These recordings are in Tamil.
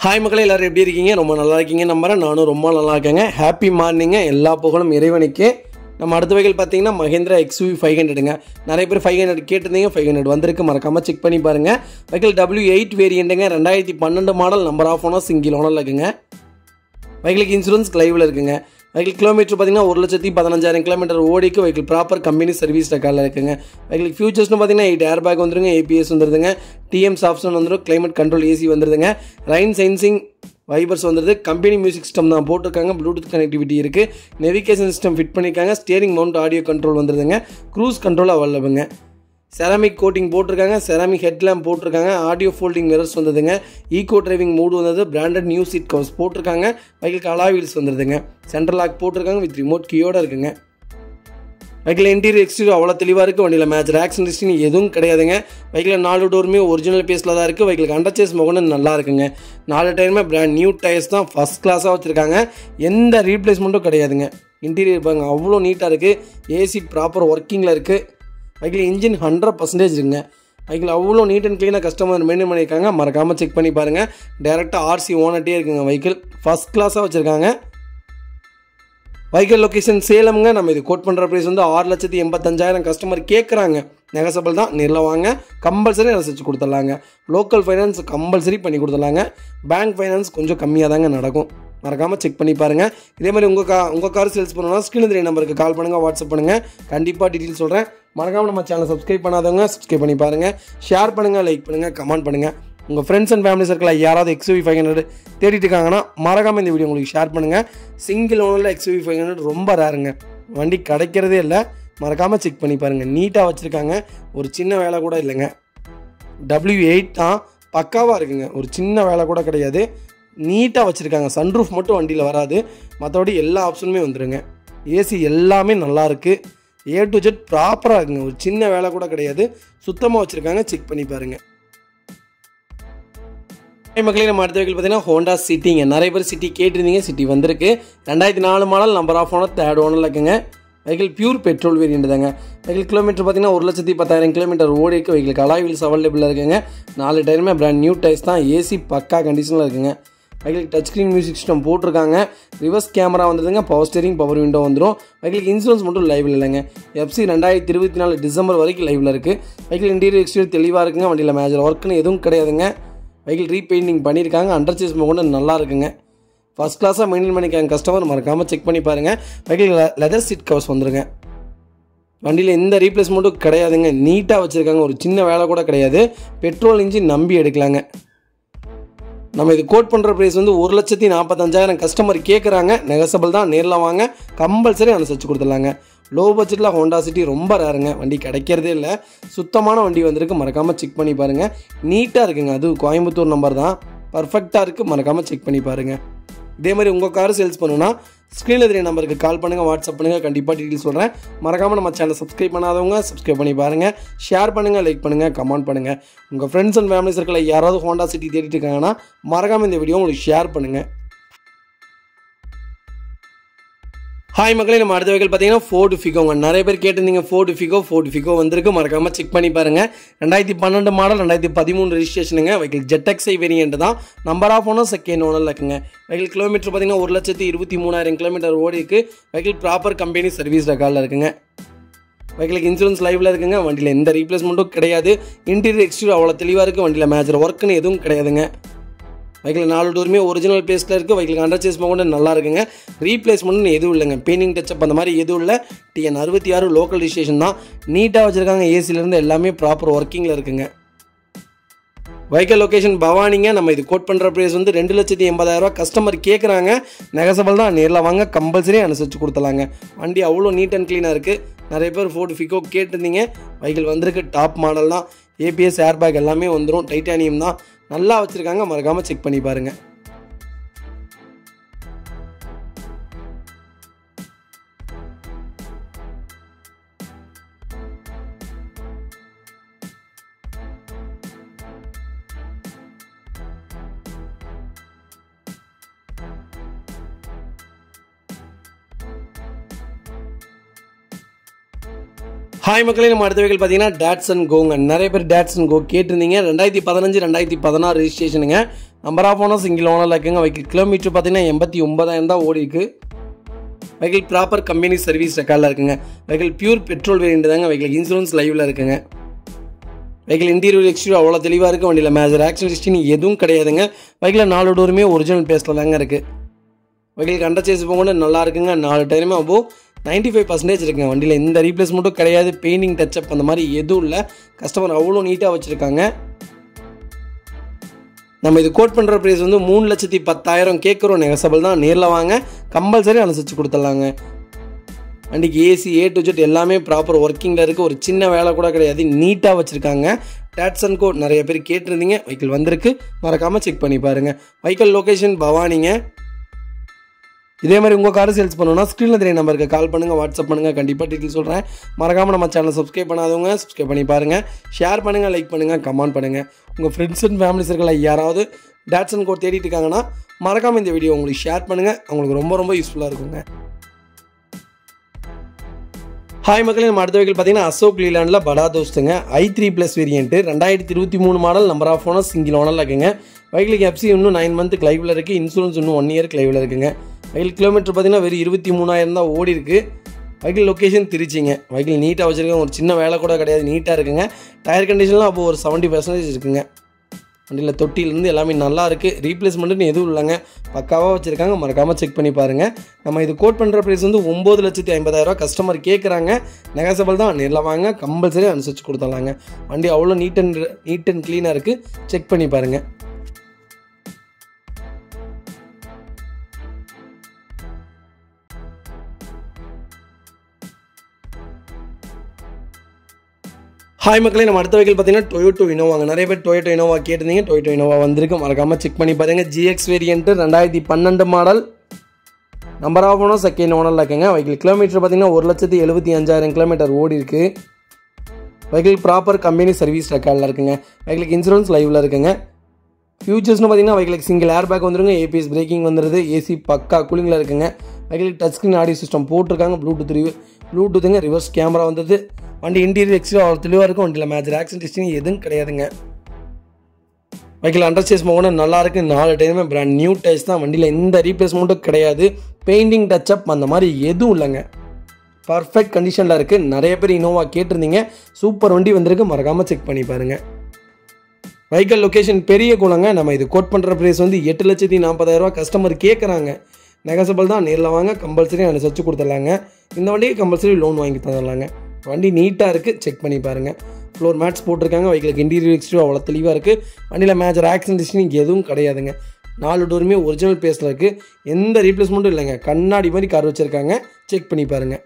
ஹாய் மக்களே எல்லாரும் எப்படி இருக்கீங்க ரொம்ப நல்லா இருக்கீங்க நம்புறேன் நானும் ரொம்ப நல்லா இருக்கேங்க ஹாப்பி மார்னிங்க எல்லா புகழும் இறைவனுக்கு நம்ம அடுத்த வகையில் பார்த்தீங்கன்னா மஹேந்திரா எக்ஸ்யூவி ஃபைவ் ஹண்ட்ரடுங்க நிறைய பேர் ஃபைவ் ஹண்ட்ரட் கேட்டிருந்தீங்க ஃபைவ் ஹண்ட்ரட் வந்திருக்கு மறக்காமல் செக் பண்ணி பாருங்கள் வெஹிக்கிள் டபிள்யூ எயிட் வேரியண்ட்டுங்க ரெண்டாயிரத்தி பன்னெண்டு model number of owner single ஓனரில் இருக்குங்க வெஹிக்கிளுக்கு இன்சூரன்ஸ் லைவில் இருக்குங்க வெஹிக்கிள் கிலோமீட்டர் பார்த்தீங்கன்னா ஒரு லட்சத்தி பதினஞ்சாயிரம் கிலோமீட்டர் ஓடிக்கு வெஹிக்கிள் ப்ராப்பர் கம்பெனி சர்வீஸ் ரெக்கார்டில் இருக்குங்க வெஹிக்கிள் ஃபியூச்சர்ஸ்னு பார்த்தீங்கன்னா எயிட் ஏர் பேக் வந்துருங்க ஏபிஎஸ் வந்துருதுங்க டிஎம் ஆப்ஷன் வந்துடும் கிளைமேட் கண்ட்ரோல் ஏசி வந்துருதுங்க ரைன் சென்சிங் வைபர்ஸ் வந்துருது கம்பெனி மியூசிக் சிஸ்டம் தான் போட்டிருக்காங்க ப்ளூடூத் கனெக்டிவிட்டி இருக்குது நெவிகேஷன் சிஸ்டம் ஃபிட் பண்ணியிருக்காங்க ஸ்டியரிங் மவுண்ட் ஆடியோ கண்ட்ரோல் வந்துருதுங்க க்ரூஸ் கண்ட்ரோல் அவைலபிளுங்க செராமிக் கோட்டிங் போட்டிருக்காங்க செராமிக் ஹெட்லாம்ப் போட்டிருக்காங்க ஆடியோ ஃபோல்டிங் மிரர்ஸ் வந்ததுங்க ஈகோ டிரைவிங் மூடு வந்தது பிராண்டட் நியூ சீட் கவர்ஸ் போட்டிருக்காங்க பைக்கில் அலா வீல்ஸ் வந்துருதுங்க சென்ட்ரல் லாக் போட்டிருக்காங்க வித் ரிமோட் கீயோட இருக்குங்க பைக்கில் இன்டீரியர் எக்ஸ்டீரியர் அவ்வளோ தெளிவாக இருக்குது வண்டியில் மேட்ச் ரேக்ஸ் டிஸ்டின் எதுவும் கிடையாதுங்க பைக்கில் நாலு டோருமே ஒரிஜினல் பேஸில் தான் இருக்குது பைக்கில் அண்டர்ச்சேஸ் முகன்னு நல்லா இருக்குங்க நாலு டயருமே பிராண்ட் நியூ டயர்ஸ் தான் ஃபஸ்ட் கிளாஸாக வச்சுருக்காங்க எந்த ரீப்ளேஸ்மெண்ட்டும் கிடையாதுங்க இன்டீரியர் பாருங்க அவ்வளோ நீட்டாக இருக்குது ஏசி ப்ராப்பர் ஒர்க்கிங்கில் இருக்குது பைக்கில் இன்ஜின் ஹண்ட்ரட் பர்சன்டேஜ் இருக்குங்க பைக்கில் அவ்வளோ நீட் அண்ட் க்ளீனாக கஸ்டமர் மெயின்டைன் பண்ணியிருக்காங்க மறக்காமல் செக் பண்ணி பாருங்கள் டேரெக்டாக ஆர்சி ஓனட்டே இருக்குங்க வெஹிக்கிள் ஃபஸ்ட் கிளாஸாக வச்சுருக்காங்க வைக்கல் லொக்கேஷன் சேலம்ங்க நம்ம இது கோட் பண்ணுற ப்ரைஸ் வந்து ஆறு லட்சத்தி எண்பத்தஞ்சாயிரம் கஸ்டமர் கேட்குறாங்க நெகசபிள் தான் நேரில் வாங்க கம்பல்சரி ரசிச்சு கொடுத்துட்லாங்க லோக்கல் ஃபைனான்ஸ் கம்பல்சரி பண்ணி கொடுத்துட்லாங்க பேங்க் ஃபைனான்ஸ் கொஞ்சம் கம்மியாக தாங்க நடக்கும் மறக்காமல் செக் பண்ணி பாருங்கள் இதே மாதிரி உங்கள் கா உங்கள் கார் சேல்ஸ் பண்ணணும்னா ஸ்க்ரீன் த்ரீ நம்பருக்கு கால் பண்ணுங்கள் வாட்ஸ்அப் பண்ணுங்கள் கண்டிப்பாக டீட்டெயில் சொல்கிறேன் மறக்காமல் நம்ம சேனலை சப்ஸ்கிரைப் பண்ணாதவங்க சப்ஸ்கிரைப் பண்ணி பாருங்கள் ஷேர் பண்ணுங்கள் லைக் பண்ணுங்கள் கமெண்ட் பண்ணுங்கள் உங்கள் ஃப்ரெண்ட்ஸ் அண்ட் ஃபேமிலி சர்க்கிளில் யாராவது எக்ஸ்யூவி ஃபைவ் ஹண்ட்ரட் தேடிட்டு இருக்காங்கன்னா மறக்காமல் இந்த வீடியோ உங்களுக்கு ஷேர் பண்ணுங்கள் சிங்கிள் ஓனரில் எக்ஸ்யூவி ஃபைவ் ஹண்ட்ரட் ரொம்ப ரேருங்க வண்டி கிடைக்கிறதே இல்லை மறக்காமல் செக் பண்ணி பாருங்கள் நீட்டாக வச்சுருக்காங்க ஒரு சின்ன வேலை கூட இல்லைங்க டபிள்யூ எயிட் தான் பக்காவாக இருக்குங்க ஒரு சின்ன வேலை கூட கிடையாது நீட்டாக வச்சுருக்காங்க சன்ரூஃப் மட்டும் வண்டியில் வராது மற்றபடி எல்லா ஆப்ஷனுமே வந்துடுங்க ஏசி எல்லாமே நல்லா இருக்குது ஏ டு ஜெட் ப்ராப்பராக இருக்குங்க ஒரு சின்ன வேலை கூட கிடையாது சுத்தமாக வச்சுருக்காங்க செக் பண்ணி பாருங்கள் மக்களே நம்ம அடுத்த வெஹிக்கிள் பார்த்தீங்கன்னா ஹோண்டா சிட்டிங்க நிறைய பேர் சிட்டி கேட்டிருந்தீங்க சிட்டி வந்திருக்கு ரெண்டாயிரத்தி நாலு model number of owner third ஓனரில் இருக்குங்க வெஹிக்கிள் பியூர் பெட்ரோல் வேரியண்ட் தாங்க வெஹிக்கிள் கிலோமீட்டர் பார்த்தீங்கன்னா ஒரு லட்சத்தி பத்தாயிரம் கிலோமீட்டர் ஓடி இருக்கு வெஹிக்கிள் கலாய் வீல்ஸ் அவைலபிளாக இருக்குங்க நாலு டயருமே பிராண்ட் நியூ டயர்ஸ் தான் ஏசி பக்கா கண்டிஷனில் இருக்குங்க vehicle touch screen music system போட்டிருக்காங்க ரிவர்ஸ் கேமரா வந்துதுங்க பவர் ஸ்டேரிங் பவர் விண்டோ வந்துடும் வெஹிக்கிள் இன்சூரன்ஸ் மட்டும் லைவில் இல்லைங்க எஃப்சி ரெண்டாயிரத்தி இருபத்தி நாலு டிசம்பர் வரைக்கும் லைவில் இருக்குது வெஹிக்கிள் இன்டீரியர் எக்ஸ்டீரியர் தெளிவாக இருக்குங்க வண்டியில் மேஜர் ஒர்க்குன்னு எதுவும் கிடையாதுங்க வெஹிக்கிள் ரீபெயிண்டிங் பண்ணியிருக்காங்க அண்டர்ச்சேஸ் கூட நல்லா இருக்குங்க ஃபஸ்ட் கிளாஸாக மெயின்டைன் பண்ணிக்காங்க கஸ்டமர் மறக்காமல் செக் பண்ணி பாருங்கள் வெஹிக்கிள் லெதர் சீட் கவர்ஸ் வந்துருங்க வண்டியில் எந்த ரீப்ளேஸ்மெண்ட்டும் கிடையாதுங்க நீட்டாக வச்சுருக்காங்க ஒரு சின்ன வேலை கூட கிடையாது பெட்ரோல் இன்ஜின் நம்பி எடுக்கலாங்க நம்ம இது கோட் பண்ணுற ப்ரைஸ் வந்து ஒரு லட்சத்தி நாற்பத்தஞ்சாயிரம் கஸ்டமர் கேட்குறாங்க நெகசபிள் தான் நேரில் வாங்க கம்பல்சரி அனுசரிச்சு கொடுத்துடலாங்க லோ பட்ஜெட்டில் ஹோண்டா சிட்டி ரொம்ப ரேருங்க வண்டி கிடைக்கிறதே இல்லை சுத்தமான வண்டி வந்திருக்கு மறக்காமல் செக் பண்ணி பாருங்கள் நீட்டாக இருக்குங்க அது கோயம்புத்தூர் நம்பர் தான் பர்ஃபெக்டாக இருக்குது மறக்காமல் செக் பண்ணி பாருங்கள் இதே மாதிரி உங்கள் கார் சேல்ஸ் பண்ணுன்னா ஸ்க்ரீனில் தெரிய நம்பருக்கு கால் பண்ணுங்கள் வாட்ஸ்அப் பண்ணுங்கள் கண்டிப்பாக டீட்டெயில் சொல்கிறேன் மறக்காமல் நம்ம சேனலை சப்ஸ்கிரைப் பண்ணாதவங்க சப்ஸ்கிரைப் பண்ணி பாருங்கள் ஷேர் பண்ணுங்கள் லைக் பண்ணுங்கள் கமெண்ட் பண்ணுங்கள் உங்கள் ஃப்ரெண்ட்ஸ் அண்ட் ஃபேமிலி சர்க்கிளில் யாராவது ஹோண்டா சிட்டி தேடிட்டு இருக்காங்கன்னா மறக்காமல் இந்த வீடியோ உங்களுக்கு ஷேர் பண்ணுங்கள் ஹாய் மக்களே நம்ம அடுத்த வெஹிக்கிள் பார்த்தீங்கன்னா ஃபோர்டு ஃபிகோங்க நிறைய பேர் கேட்டிருந்தீங்க ஃபோர்டு ஃபிகோ ஃபோர்டு ஃபிகோ வந்திருக்கு மறக்காமல் செக் பண்ணி பாருங்கள் ரெண்டாயிரத்தி பன்னெண்டு மாடல் ரெண்டாயிரத்தி பதிமூணு ரிஜிஸ்ட்ரேஷனுங்க வெஹிக்கிள் ஜெட்டெக்ஸை வேரியன்ட் தான் நம்பர் ஆஃப் ஓனர் செகண்ட் ஓனரில் இருக்குங்க வெஹிக்கிள் கிலோமீட்டர் பார்த்தீங்கன்னா ஒரு லட்சத்தி இருபத்தி மூணாயிரம் கிலோமீட்டர் ஓடி இருக்கு வெஹிக்கிள் ப்ராப்பர் கம்பெனி சர்வீஸ் ரெக்கார்டில் இருக்குங்க வெஹிக்கிளுக்கு இன்சூரன்ஸ் லைவில் இருக்குங்க வண்டியில் எந்த ரீப்ளேஸ்மெண்ட்டும் கிடையாது இன்டீரியர் எக்ஸ்டீரியர் அவ்வளோ தெளிவாக இருக்குது வண்டியில் மேஜர் ஒர்க்குன்னு எதுவும் கிடையாதுங்க வெஹிக்கிள் நாலு டோருமே ஒரிஜினல் பேஸில் இருக்குது வெஹிக்கிள் அண்டர்ச்சேஸ் கூட நல்லா இருக்குங்க ரீப்ளேஸ்மெண்ட்னு எதுவும் இல்லைங்க பெயிண்டிங் டச்சப் அந்த மாதிரி எதுவும் இல்லை டிஎன் அறுபத்தி ஆறு லோக்கல் ரிஜிஸ்ட்ரேஷன் தான் நீட்டாக வச்சுருக்காங்க ஏசிலேருந்து எல்லாமே ப்ராப்பர் ஒர்க்கிங்கில் இருக்குங்க வெஹிக்கல் லொக்கேஷன் பவானிங்க நம்ம இது கோட் பண்ணுற ப்ரைஸ் வந்து ரெண்டு லட்சத்தி எண்பதாயிரரூவா கஸ்டமர் கேட்குறாங்க நெகசபிள் தான் நேரில் வாங்க கம்பல்சரி அனுசரிச்சு கொடுத்துலாங்க வண்டி அவ்வளோ நீட் அண்ட் க்ளீனாக இருக்குது நிறைய பேர் ஃபோர்டு ஃபிகோ கேட்டிருந்தீங்க வெஹிக்கிள் வந்திருக்கு டாப் மாடல் தான் ஏபிஎஸ் ஏர்பேக் எல்லாமே வந்துடும் டைட்டானியம் தான் நல்லா வச்சுருக்காங்க மறக்காமல் செக் பண்ணி பாருங்கள் ஹாய் மக்களே நம்ம அடுத்த வெஹிக்கிள் பார்த்தீங்கன்னா டேட்ஸ் அண்ட் கோங்க நிறைய பேர் டேட்ஸ் அண்ட் கோ கேட்டிருந்தீங்க ரெண்டாயிரத்தி பதினஞ்சு ரெண்டாயிரத்தி பதினாறு ரிஜிஸ்ட்ரேஷனுங்க நம்பர் ஆஃப் ஓனர் சிங்கிள் ஓனரில் இருக்குங்க வெஹிக்கிள் கிலோமீட்டர் பார்த்தீங்கன்னா எண்பத்தி ஒன்பதாயிரம் தான் ஓடி இருக்கு வெஹிக்கிள் ப்ராப்பர் கம்பெனி சர்வீஸ் ரெக்கார்டில் இருக்குங்க வெஹிக்கிள் பியூர் பெட்ரோல் வேரியண்ட் தாங்க வெஹிக்கிள் இன்சூரன்ஸ் லைவில் இருக்குங்க வெஹிக்கிள் இன்டீரியர் எக்ஸ்டீரியர் அவ்வளோ தெளிவாக இருக்குது வண்டியில் மேஜர் ஆக்சிடென்ட் ஹிஸ்ட்ரி எதுவும் கிடையாதுங்க வெஹிக்கில் நாலு டோருமே ஒரிஜினல் பேஸில் தாங்க இருக்குது வெஹிக்கிள் கண்ட சேஸ் போக நல்லா இருக்குங்க நாலு டைமே அப்போ நைன்ட்டி ஃபைவ் பர்சன்டேஜ் இருக்குங்க வண்டியில் எந்த ரீப்ளேஸ்மெண்ட்டும் கிடையாது பெயிண்டிங் டச்சப் அந்த மாதிரி எதுவும் இல்லை கஸ்டமர் அவ்வளோ நீட்டாக வச்சுருக்காங்க நம்ம இது கோட் பண்ணுற ப்ரைஸ் வந்து மூணு லட்சத்தி பத்தாயிரம் கேட்குறோம் நெகசபிள் தான் நேரில் வாங்க கம்பல்சரி அனுசரித்து கொடுத்துடலாங்க வண்டிக்கு ஏசி ஏ டு ஜெட் எல்லாமே ப்ராப்பர் ஒர்க்கிங்கில் இருக்குது ஒரு சின்ன வேலை கூட கிடையாது நீட்டாக வச்சுருக்காங்க டேட்ஸ் அண்ட் கோட் நிறைய பேர் கேட்டிருந்தீங்க வெஹிக்கிள் வந்திருக்கு மறக்காமல் செக் பண்ணி பாருங்கள் வெஹிக்கிள் லொக்கேஷன் பவானிங்க இதே மாதிரி உங்கள் கார் சேல்ஸ் பண்ணணும்னா ஸ்க்ரீனில் தெரிய நம்பருக்கு கால் பண்ணுங்கள் வாட்ஸ்அப் பண்ணுங்கள் கண்டிப்பாக டீட்டெயில் சொல்கிறேன் மறக்காமல் நம்ம சேனலை சப்ஸ்கிரைப் பண்ணாதவங்க சப்ஸ்கிரைப் பண்ணி பாருங்கள் ஷேர் பண்ணுங்கள் லைக் பண்ணுங்கள் கமெண்ட் பண்ணுங்கள் உங்கள் ஃப்ரெண்ட்ஸ் அண்ட் ஃபேமிலி சர்க்கிளில் யாராவது டேட்ஸ் அண்ட் கோட் தேடிட்டு இருக்காங்கன்னா மறக்காமல் இந்த வீடியோ உங்களுக்கு ஷேர் பண்ணுங்கள் அவங்களுக்கு ரொம்ப ரொம்ப யூஸ்ஃபுல்லாக இருக்குங்க ஹாய் மக்களே நம்ம அடுத்த வெஹிக்கிள் பார்த்தீங்கன்னா அசோக் லீலாண்டில் படா தோஸ்துங்க ஐ த்ரீ ப்ளஸ் வேரியன்ட்டு ரெண்டாயிரத்தி இருபத்தி மூணு model number of owner single ஓனரில் இருக்குங்க வெஹிக்கிளுக்கு எஃப்சி இன்னும் நைன் மந்த் கிளைவில் இருக்குது இன்சூரன்ஸ் இன்னும் ஒன் இயர் கிளைவில் இருக்குங்க வெஹிக்கிள் கிலோமீட்டர் பார்த்தீங்கன்னா வெறும் இருபத்தி மூணாயிரம் தான் ஓடி இருக்குது வெஹிக்கிள் லொக்கேஷன் திருச்சிங்க வெஹிக்கிள் நீட்டாக வச்சுருக்கேன் ஒரு சின்ன வேலை கூட கிடையாது நீட்டாக இருக்குங்க டயர் கண்டிஷன்லாம் அப்போ ஒரு செவன்ட்டி பர்சன்டேஜ் இருக்குங்க வண்டியில் தொட்டிலேருந்து எல்லாமே நல்லா இருக்குது ரீப்ளேஸ்மெண்ட்டுன்னு எதுவும் இல்லைங்க பக்காவாக வச்சுருக்காங்க மறக்காமல் செக் பண்ணி பாருங்கள் நம்ம இது கோட் பண்ணுற ப்ரைஸ் வந்து ஒம்பது லட்சத்தி ஐம்பதாயிரரூவா கஸ்டமர் கேட்குறாங்க நெகசபிள் தான் நேரில் வாங்க கம்பல்சரி அனுசரிச்சு கொடுத்துடலாங்க வண்டி அவ்வளோ நீட் அண்ட் நீட் அண்ட் க்ளீனாக இருக்குது செக் பண்ணி பாருங்கள் ஹாய் மக்களே நம்ம அடுத்த வெஹிக்கிள் பார்த்தீங்கன்னா டொயோட்டோ இனோவாங்க நிறைய பேர் டொயோட்டோ இனோவா கேட்டிருந்தீங்க டொயோட்டோ இனோவா வந்திருக்கு மறக்காமல் செக் பண்ணி பாருங்க ஜிஎக்ஸ் வேரியன்ட்டு ரெண்டாயிரத்தி பன்னெண்டு model number of owner second ஓனரில் இருக்குங்க வெஹிக்கிள் கிலோமீட்டர் பார்த்தீங்கன்னா ஒரு லட்சத்தி எழுபத்தி அஞ்சாயிரம் கிலோமீட்டர் ஓடி இருக்கு வெஹிக்கிள் ப்ராப்பர் கம்பெனி சர்வீஸ் ரெக்கார்டில் இருக்குங்க வெஹிக்கிளுக்கு இன்சூரன்ஸ் லைவில் இருக்குங்க ஃபியூச்சர்ஸ்னு பார்த்தீங்கன்னா வெஹிக்கிளுக்கு சிங்கிள் ஏர் பேக் வந்துருங்க ஏபிஎஸ் பிரேக்கிங் வந்துருது ஏசி பக்கா கூலிங்கில் இருக்குங்க வெஹிக்கிளுக்கு டச் ஸ்க்ரீன் ஆடியோ சிஸ்டம் போட்டிருக்காங்க ப்ளூடூத் ரிவ் ப்ளூடூத்துங்க ரிவர்ஸ் கேமரா வந்தது வண்டி இன்டீரியர் எக்ஸ்ட்ரா அவ்வளோ தெளிவாக இருக்கும் வண்டியில் மேஜர் ஆக்சிடென்ட் ஹிஸ்ட்ரி எதுவும் கிடையாதுங்க வெஹிக்கிள் அண்டர் சேஸ் போகணும் நல்லா இருக்கு நாலு டைமே பிராண்ட் நியூ டைஸ் தான் வண்டியில் எந்த ரீப்ளேஸ்மெண்ட்டும் கிடையாது பெயிண்டிங் டச்சப் அந்த மாதிரி எதுவும் இல்லைங்க பர்ஃபெக்ட் கண்டிஷனில் இருக்குது நிறைய பேர் இனோவா கேட்டிருந்தீங்க சூப்பர் வண்டி வந்திருக்கு மறக்காமல் செக் பண்ணி பாருங்கள் வெஹிக்கல் லொக்கேஷன் பெரிய குளங்க நம்ம இது கோட் பண்ணுற ப்ரைஸ் வந்து எட்டு லட்சத்தி நாற்பதாயிரரூவா கஸ்டமர் கேட்குறாங்க நெகசபிள் தான் நேரில் வாங்க கம்பல்சரி அனுசரிச்சு கொடுத்துடலாங்க இந்த வண்டிக்கு கம்பல்சரி லோன் வாங்கி தந்துடலாங்க வண்டி நீட்டாக இருக்குது செக் பண்ணி பாருங்கள் ஃப்ளோர் மேட்ஸ் போட்டிருக்காங்க வெஹிக்கிளுக்கு இன்டீரியர் எக்ஸ்ட்ரீவ் அவ்வளோ தெளிவாக இருக்குது வண்டியில் மேஜர் ஆக்சிடென்ட் ஹிஸ்ட்ரி எதுவும் கிடையாதுங்க நாலு டோருமே ஒரிஜினல் பேஸில் இருக்குது எந்த ரீப்ளேஸ்மெண்ட்டும் இல்லைங்க கண்ணாடி மாதிரி கார் வச்சுருக்காங்க செக் பண்ணி பாருங்கள்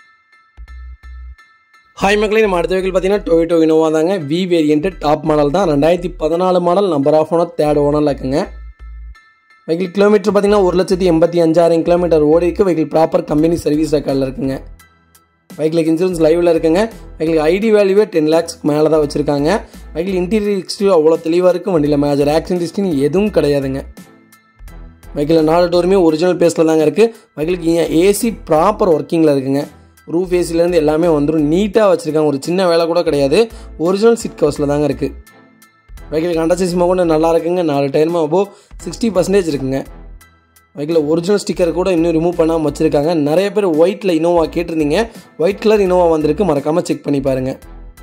ஹாய் மக்களே நம்ம அடுத்த வெஹிக்கிள் பார்த்தீங்கன்னா டொயோட்டோ இனோவா தாங்க வி வேரியன்ட் டாப் மாடல் தான் ரெண்டாயிரத்தி பதினாலு model number of owner third ஓனரில் இருக்குங்க வெஹிக்கிள் கிலோமீட்டர் பார்த்தீங்கன்னா ஒரு லட்சத்தி எண்பத்தி அஞ்சாயிரம் கிலோமீட்டர் ஓடி இருக்குது வெஹிக்கிள் ப்ராப்பர் கம்பெனி சர்வீஸ் ரெக்கார்டில் இருக்குங்க வெஹிக்கிளுக்கு இன்சூரன்ஸ் லைவில் இருக்குங்க வெஹிக்கிளுக்கு ஐடி வேல்யூவே டென் லேக்ஸ்க்கு மேலே தான் வச்சுருக்காங்க வெஹிக்கிள் இன்டீரியர் எக்ஸ்டீரியர் அவ்வளோ தெளிவாக இருக்குது வண்டியில் மேஜர் ஆக்சிடென்ட் ஹிஸ்ட்ரி எதுவும் கிடையாதுங்க வெஹிக்கிள் நாலு டோருமே ஒரிஜினல் பேஸில் தாங்க இருக்குது வெஹிக்கிளுக்கு ஏசி ப்ராப்பர் ஒர்க்கிங்கில் இருக்குங்க ரூஃப் ஏசிலேருந்து எல்லாமே வந்துடும் நீட்டாக வச்சுருக்காங்க ஒரு சின்ன வேலை கூட கிடையாது ஒரிஜினல் சிட் கவர்ஸில் தாங்க இருக்குது வெஹிக்கிள் கண்டசிஸ்மா கூட நல்லா இருக்குங்க நாலு டைமே அபோ சிக்ஸ்டி பர்சன்டேஜ் இருக்குங்க வெஹிக்கிள் ஒரிஜினல் ஸ்டிக்கர் கூட இன்னும் ரிமூவ் பண்ணாமல் வச்சுருக்காங்க நிறைய பேர் ஒயிட்டில் இனோவா கேட்டிருந்தீங்க ஒயிட் கலர் இனோவா வந்திருக்கு மறக்காமல் செக் பண்ணி பாருங்கள்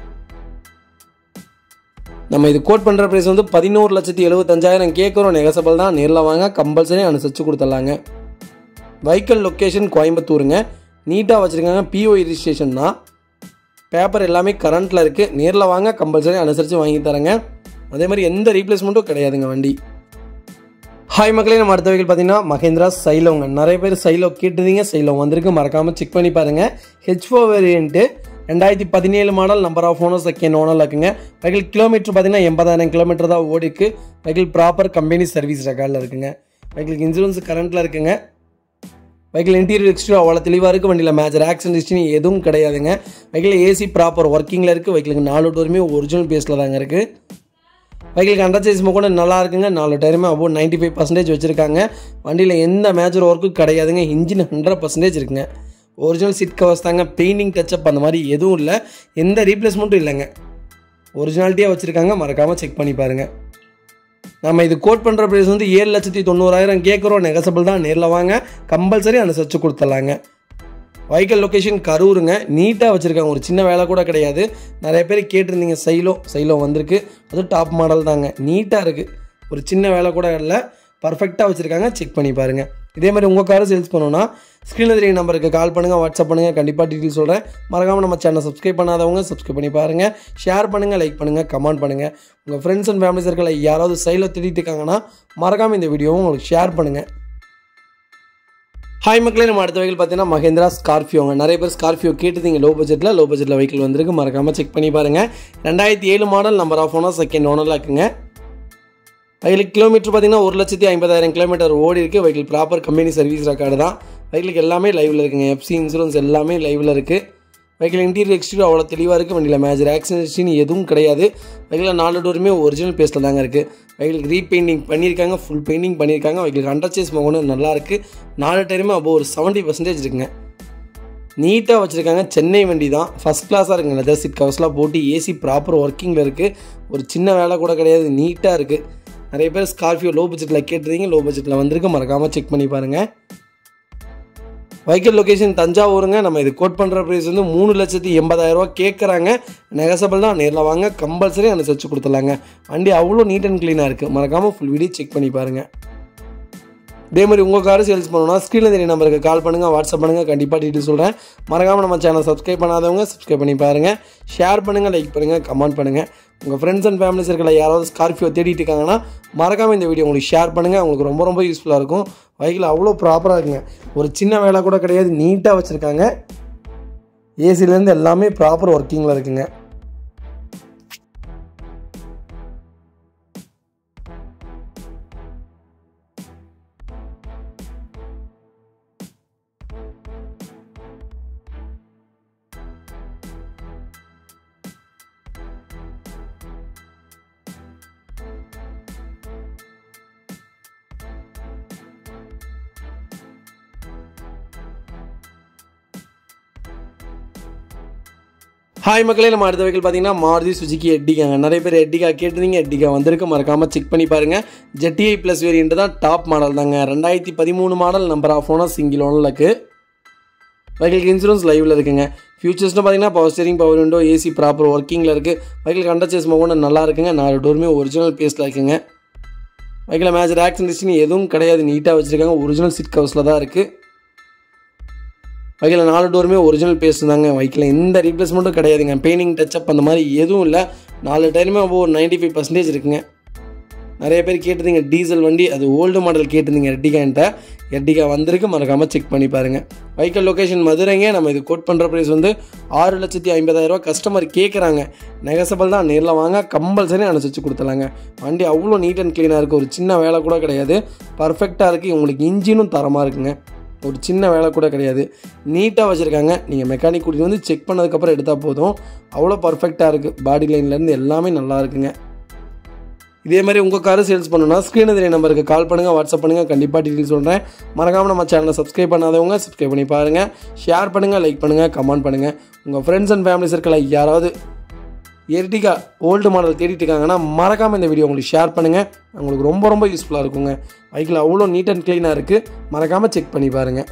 நம்ம இது கோட் பண்ணுற ப்ரைஸ் வந்து பதினோரு லட்சத்தி எழுபத்தஞ்சாயிரம் கேட்குறோம் நெகசபிள் தான் நேரில் வாங்க கம்பல்சரி அனுசரித்து கொடுத்துடலாங்க வெஹிக்கிள் லொக்கேஷன் கோயம்புத்தூருங்க நீட்டாக வச்சுருக்காங்க பிஓ ரிஜிஸ்ட்ரேஷன் தான் பேப்பர் எல்லாமே கரண்ட்டில் இருக்குது நேரில் வாங்க கம்பல்சரி அனுசரித்து வாங்கி தரேங்க அதே மாதிரி எந்த ரீப்ளேஸ்மெண்ட்டும் கிடையாதுங்க வண்டி ஹாய் மக்களே நம்ம அடுத்த வெஹிக்கிள் பார்த்தீங்கன்னா மகேந்திரா சைலோங்க நிறைய பேர் சைலோ கேட்டிருந்தீங்க சைலோ வந்திருக்கு மறக்காமல் செக் பண்ணி பாருங்கள் ஹெச் ஃபோ வேரியன்ட்டு ரெண்டாயிரத்தி பதினேழு model number of owner second owner இருக்குங்க வெஹிக்கிள் கிலோமீட்டர் பார்த்தீங்கன்னா எண்பதாயிரம் கிலோமீட்டர் தான் ஓடிக்கு வெஹிக்கிள் ப்ராப்பர் கம்பெனி சர்வீஸ் ரெக்கார்டில் இருக்குங்க வெஹிக்கிளுக்கு இன்சூரன்ஸ் கரண்ட்டில் இருக்குங்க வெஹிக்கிள் இன்டீரியர் எக்ஸ்ட்ரா அவ்வளோ தெளிவாக இருக்குது வண்டியில் மேஜர் ஆக்சிடென்ட் ஹிஸ்ட்ரி எதுவும் கிடையாதுங்க வெஹிக்கிள் ஏசி ப்ராப்பர் ஒர்க்கிங்கில் இருக்குது வெஹிக்கிளுக்கு நாலு டோருமே ஒரிஜினல் பேஸில் தாங்க இருக்குது வெஹிக்கிளுக்கு அண்டர் சேஸ்மா கூட நல்லா இருக்குங்க நாலு டயருமே அபோவ் நைன்ட்டி ஃபைவ் பர்சன்டேஜ் வச்சுருக்காங்க வண்டியில் எந்த மேஜர் ஒர்க்கும் கிடையாதுங்க இன்ஜின் ஹண்ட்ரட் பர்சன்டேஜ் இருக்குங்க ஒரிஜினல் சீட் கவர்ஸ் தாங்க பெயிண்டிங் டச்சப் அந்த மாதிரி எதுவும் இல்லை எந்த ரீப்ளேஸ்மெண்ட்டும் இல்லைங்க ஒரிஜினாலிட்டியாக வச்சுருக்காங்க மறக்காமல் செக் பண்ணி பாருங்கள் நம்ம இது கோட் பண்ணுற ப்ரைஸ் வந்து ஏழு லட்சத்தி தொண்ணூறாயிரம் கேட்குறோம் நெகசபிள் தான் நேரில் வாங்க கம்பல்சரி அனுசரித்து கொடுத்துட்லாங்க வைக்கல் லொக்கேஷன் கரூருங்க நீட்டாக வச்சுருக்காங்க ஒரு சின்ன வேலை கூட கிடையாது நிறைய பேர் கேட்டிருந்தீங்க சைலோ சைலோ வந்திருக்கு அதுவும் டாப் மாடல் தாங்க நீட்டாக இருக்குது ஒரு சின்ன வேலை கூட இல்லை பர்ஃபெக்டாக வச்சுருக்காங்க செக் பண்ணி பாருங்கள் இதே மாதிரி உங்கள் காரை சேல்ஸ் பண்ணணும்னா ஸ்க்ரீனில் தெரிய நம்பருக்கு கால் பண்ணுங்கள் வாட்ஸ்அப் பண்ணுங்கள் கண்டிப்பாக டீட்டெயில் சொல்கிறேன் மறக்காமல் நம்ம சேனல் சப்ஸ்கிரைப் பண்ணாதவங்க சப்ஸ்கிரைப் பண்ணி பாருங்கள் ஷேர் பண்ணுங்கள் லைக் பண்ணுங்கள் கமெண்ட் பண்ணுங்கள் உங்கள் ஃப்ரெண்ட்ஸ் அண்ட் ஃபேமிலி சர்க்கிளில் யாராவது சைடில் திட்டிட்டு இருக்காங்கன்னா மறக்காமல் இந்த வீடியோவும் உங்களுக்கு ஷேர் பண்ணுங்கள் ஹாய் மக்களே நம்ம அடுத்த வெஹிக்கிள் பார்த்தீங்கன்னா மகேந்திரா ஸ்கார்பியோங்க நிறைய பேர் ஸ்கார்பியோ கேட்டுதீங்க லோ பட்ஜெட்டில் லோ பட்ஜெட்டில் வெஹிக்கிள் வந்திருக்கு மறக்காமல் செக் பண்ணி பாருங்கள் ரெண்டாயிரத்தி ஏழு model number of owner second ஓனரில் இருக்குங்க வெஹிக்கிள் கிலோமீட்டர் பார்த்தீங்கன்னா ஒரு லட்சத்தி ஐம்பதாயிரம் கிலோமீட்டர் ஓடி இருக்குது vehicle proper company service record தான் வெஹிக்கிளுக்கு எல்லாமே லைவில் இருக்குங்க எஃப்சி இன்சூரன்ஸ் எல்லாமே லைவில் இருக்குது வெஹிக்கிள் இன்டீரியர் எக்ஸ்டீரியர் அவ்வளோ தெளிவாக இருக்குது வண்டியில் மேஜர் ஆக்சிடென்ட்ஸின்னு எதுவும் கிடையாது வெஹிக்கிள் நாலு டோருமே ஒரிஜினல் பேஸில் தாங்க இருக்குது வெஹிக்கிள் ரீபெயிண்டிங் பண்ணியிருக்காங்க ஃபுல் பெயிண்டிங் பண்ணியிருக்காங்க வெஹிக்கிள் அண்டர் சேஸ் மகனும் நல்லா இருக்குது நாலு டயருமே அப்போ ஒரு செவன்ட்டி பர்சன்டேஜ் இருக்குங்க நீட்டாக வச்சுருக்காங்க சென்னை வண்டி தான் ஃபஸ்ட் கிளாஸாக இருக்குங்க லெதர் சீட் கவர்ஸ்லாம் போட்டு ஏசி ப்ராப்பர் ஒர்க்கிங்கில் இருக்குது ஒரு சின்ன வேலை கூட கிடையாது நீட்டாக இருக்குது நிறைய பேர் ஸ்கார்பியோ லோ பட்ஜெட்டில் கேட்டுருந்தீங்க லோ பட்ஜெட்டில் வந்திருக்கு மறக்காமல் செக் பண்ணி பாருங்கள் வைக்கல் லொக்கேஷன் தஞ்சாவூருங்க நம்ம இது கோட் பண்ணுற ப்ரைஸ் வந்து மூணு லட்சத்தி எண்பதாயிரரூவா கேட்குறாங்க நெகசபிள் தான் நேரில் வாங்க கம்பல்சரி அனுசரிச்சு கொடுத்துடலாங்க வண்டி அவ்வளோ நீட் அண்ட் க்ளீனாக இருக்குது மறக்காமல் ஃபுல் வீடியோ செக் பண்ணி பாருங்கள் இதே மாதிரி உங்கள் காரை சேல்ஸ் பண்ணணும்னா ஸ்க்ரீனில் தெரிய நம்பருக்கு கால் பண்ணுங்கள் வாட்ஸ்அப் பண்ணுங்கள் கண்டிப்பாக டீட்டெயில் சொல்கிறேன் மறக்காமல் நம்ம சேனல் சப்ஸ்கிரைப் பண்ணாதவங்க சப்ஸ்கிரைப் பண்ணி பாருங்கள் ஷேர் பண்ணுங்கள் லைக் பண்ணுங்கள் கமெண்ட் பண்ணுங்கள் உங்கள் ஃப்ரெண்ட்ஸ் அண்ட் ஃபேமிலி சர்க்கிளில் யாராவது ஸ்கார்பியோ தேடிட்டு இருக்காங்கன்னா மறக்காமல் இந்த வீடியோ உங்களுக்கு ஷேர் பண்ணுங்கள் உங்களுக்கு ரொம்ப ரொம்ப யூஸ்ஃபுல்லாக இருக்கும் வெஹிக்கிள் அவ்வளோ ப்ராப்பராக இருக்குங்க ஒரு சின்ன வேலை கூட கிடையாது நீட்டாக வச்சுருக்காங்க ஏசிலேருந்து எல்லாமே ப்ராப்பர் ஒர்க்கிங்கில் இருக்குங்க ஹாய் மக்களே நம்ம அடுத்த வெஹிக்கிள் பார்த்தீங்கன்னா மாருதி சுஜிக்கு எட்டிக்காங்க நிறைய பேர் எட்டிகா கேட்டிருந்தீங்க எட்டிகா வந்திருக்கு மறக்காமல் செக் பண்ணி பாருங்கள் ஜெட்டிஐ ப்ளஸ் வேரியண்ட் தான் டாப் மாடல் தாங்க ரெண்டாயிரத்தி பதிமூணு model number of owner single ஓனில் இருக்குது வெஹிக்கிள் இன்சூரன்ஸ் லைவில் இருக்குங்க ஃபியூச்சர்ஸ்னு பார்த்தீங்கன்னா power steering power window AC proper ஒர்க்கிங்கில் இருக்குது வெஹிக்கிள் கண்டர் சேஸ் மோகன் நல்லா இருக்குங்க நாலு டோருமே ஒரிஜினல் பேஸில் இருக்குங்க வெஹிக்கில் மேஜர் ஆக்சிடென்ட்ஸ்னு எதுவும் கிடையாது நீட்டாக வச்சுருக்காங்க ஒரிஜினல் சீட் கவர்ஸில் தான் இருக்குது வைக்கில் நாலு டோருமே ஒரிஜினல் பேஸ் தாங்க வைக்கில் எந்த ரீப்ளேஸ்மெண்ட்டும் கிடையாதுங்க பெயிண்டிங் டச்சப் அந்த மாதிரி எதுவும் இல்லை நாலு டயருமே அப்போ ஒரு நைன்ட்டி ஃபைவ் பர்சன்டேஜ் இருக்குங்க நிறைய பேர் கேட்டிருந்தீங்க டீசல் வண்டி அது ஓல்டு மாடல் கேட்டிருந்தீங்க எர்டிகான்ட்ட எர்டிகா வந்திருக்கு மறக்காமல் செக் பண்ணி பாருங்கள் வைக்கல் லொக்கேஷன் மதுரைங்க நம்ம இது கோட் பண்ணுற ப்ரைஸ் வந்து ஆறு லட்சத்தி ஐம்பதாயிரரூவா கஸ்டமர் கேட்குறாங்க நெகசபிள் தான் நேரில் வாங்க கம்பல்சரி அனுசரித்து கொடுத்துலாங்க வண்டி அவ்வளோ நீட் அண்ட் க்ளீனாக இருக்குது ஒரு சின்ன வேலை கூட கிடையாது பர்ஃபெக்டாக இருக்குது உங்களுக்கு இன்ஜினும் தரமாக இருக்குங்க ஒரு சின்ன வேலை கூட கிடையாது நீட்டாக வச்சுருக்காங்க நீங்கள் மெக்கானிக் கூட்டிகிட்டு வந்து செக் பண்ணதுக்கப்புறம் எடுத்தால் போதும் அவ்வளோ பர்ஃபெக்டாக இருக்குது பாடி லைன்லேருந்து எல்லாமே நல்லா இருக்குங்க இதே மாதிரி உங்கள் காரை சேல்ஸ் பண்ணணும்னா ஸ்க்ரீன் தெரிய நம்பருக்கு கால் பண்ணுங்கள் வாட்ஸ்அப் பண்ணுங்கள் கண்டிப்பாக டீட்டெயில் சொல்கிறேன் மறக்காமல் நம்ம சேனலை சப்ஸ்கிரைப் பண்ணாதவங்க சப்ஸ்கிரைப் பண்ணி பாருங்கள் ஷேர் பண்ணுங்கள் லைக் பண்ணுங்கள் கமெண்ட் பண்ணுங்கள் உங்கள் ஃப்ரெண்ட்ஸ் அண்ட் ஃபேமிலி சர்க்கிளில் யாராவது எர்டிகா ஓல்டு மாடல் தேடிட்டு இருக்காங்கன்னா மறக்காமல் இந்த வீடியோ உங்களுக்கு ஷேர் பண்ணுங்கள் உங்களுக்கு ரொம்ப ரொம்ப யூஸ்ஃபுல்லாக இருக்குங்க பைக்கில் அவ்வளோ நீட் அண்ட் க்ளீனாக இருக்குது மறக்காமல் செக் பண்ணி பாருங்கள்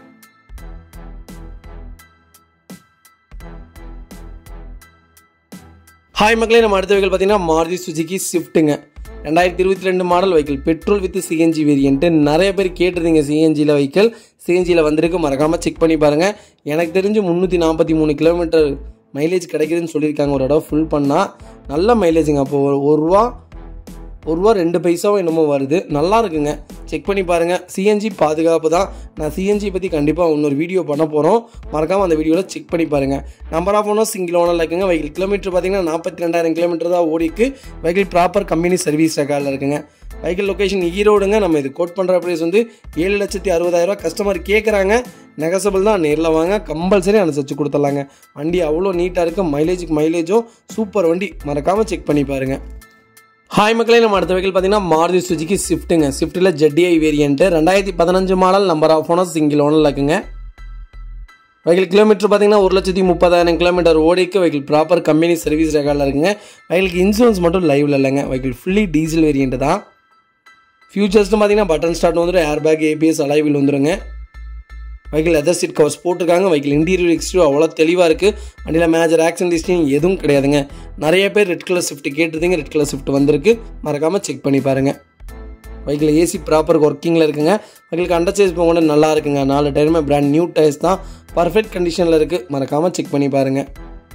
ஹாய் மக்களே நம்ம அடுத்த வெஹிக்கிள் பார்த்தீங்கன்னா மாருதி சுஜிக்கி ஸ்விஃப்ட்டுங்க ரெண்டாயிரத்தி இருபத்தி ரெண்டு model vehicle petrol with CNG variant நிறைய பேர் கேட்டிருந்தீங்க சிஎன்ஜியில் வெஹிக்கிள் சிஎன்ஜியில் வந்திருக்கு மறக்காமல் செக் பண்ணி பாருங்கள் எனக்கு தெரிஞ்சு முந்நூற்றி நாற்பத்தி மூணு கிலோமீட்டர் மைலேஜ் கிடைக்குதுன்னு சொல்லியிருக்காங்க ஒரு இடம் ஃபுல் பண்ணால் நல்ல மைலேஜுங்க அப்போ ஒரு ஒரு ரூபா ஒரு ரூபா ரெண்டு பைசாவும் என்னமோ வருது நல்லா இருக்குங்க செக் பண்ணி பாருங்கள் சிஎன்ஜி பாதுகாப்பு தான் நான் சிஎன்ஜி பற்றி கண்டிப்பாக இன்னொரு வீடியோ பண்ண போகிறோம் மறக்காமல் அந்த வீடியோவில் செக் பண்ணி பாருங்கள் number of owner single owner இருக்குங்க வெஹிக்கிள் கிலோமீட்டர் பார்த்தீங்கன்னா நாற்பத்தி ரெண்டாயிரம் கிலோமீட்டர் தான் ஓடிக்கு வெஹிக்கிள் ப்ராப்பர் கம்பெனி சர்வீஸ் ரெக்கார்டில் இருக்குங்க வெஹிக்கிள் லொக்கேஷன் ஈரோடுங்க நம்ம இது கோட் பண்ணுற ப்ரைஸ் வந்து ஏழு லட்சத்தி அறுபதாயிரரூவா கஸ்டமர் கேட்குறாங்க நெகசபிள் தான் நேரில் வாங்க கம்பல்சரி அனுசரித்து கொடுத்துடலாங்க வண்டி அவ்வளோ நீட்டாக இருக்குது மைலேஜுக்கு மைலேஜும் சூப்பர் வண்டி மறக்காமல் செக் பண்ணி பாருங்கள் ஹாய் மக்களே நம்ம அடுத்த வெஹிக்கிள் பார்த்தீங்கன்னா மாருதி சுஜிக்கு ஸ்விஃப்ட்டுங்க ஸ்விஃப்ட்டில் ஜெட்டிஐ வேரியன்ட்டு ரெண்டாயிரத்தி பதினஞ்சு model number of owner single owner இருக்குங்க வெஹிக்கிள் கிலோமீட்டர் பார்த்தீங்கன்னா ஒரு லட்சத்தி முப்பதாயிரம் கிலோமீட்டர் ஓடிக்கு வெஹிக்கிள் ப்ராப்பர் கம்பெனி சர்வீஸ் ரெக்கார்டில் இருக்குங்க வெஹிக்கிளுக்கு இன்சூரன்ஸ் மட்டும் லைவில் இல்லைங்க வெஹிக்கிள் ஃபுல்லி டீசல் வேரியன்ட் தான் ஃபியூச்சர்ஸ்னு பார்த்தீங்கன்னா பட்டன் ஸ்டார்ட் வந்துடும் ஏர் பேக் ஏபிஎஸ் அலைவில் வந்துருங்க வெஹிக்கிள் லெதர் சீட் கவர்ஸ் போட்டிருக்காங்க வெஹிக்கிள் இன்டீரியர் எக்ஸ்டீரியர் அவ்வளோ தெளிவாக இருக்குது வண்டியில் மேஜர் ஆக்சிடென்ட் ஹிஸ்ட்ரியும் எதுவும் கிடையாதுங்க நிறைய பேர் ரெட் கலர் ஸ்விஃப்ட் கேட்டிருந்தீங்க ரெட் கலர் ஸ்விஃப்ட் வந்திருக்கு மறக்காமல் செக் பண்ணி பாருங்கள் வெஹிக்கிள் ஏசி ப்ராப்பர் ஒர்க்கிங்கில் இருக்குங்க வெஹிக்கிளுக்கு அண்டர் சேஸ் போக நல்லா இருக்குங்க நாலு டயருமே பிராண்ட் நியூ டயர்ஸ் தான் பர்ஃபெக்ட் கண்டிஷனில் இருக்குது மறக்காமல் செக் பண்ணி பாருங்கள்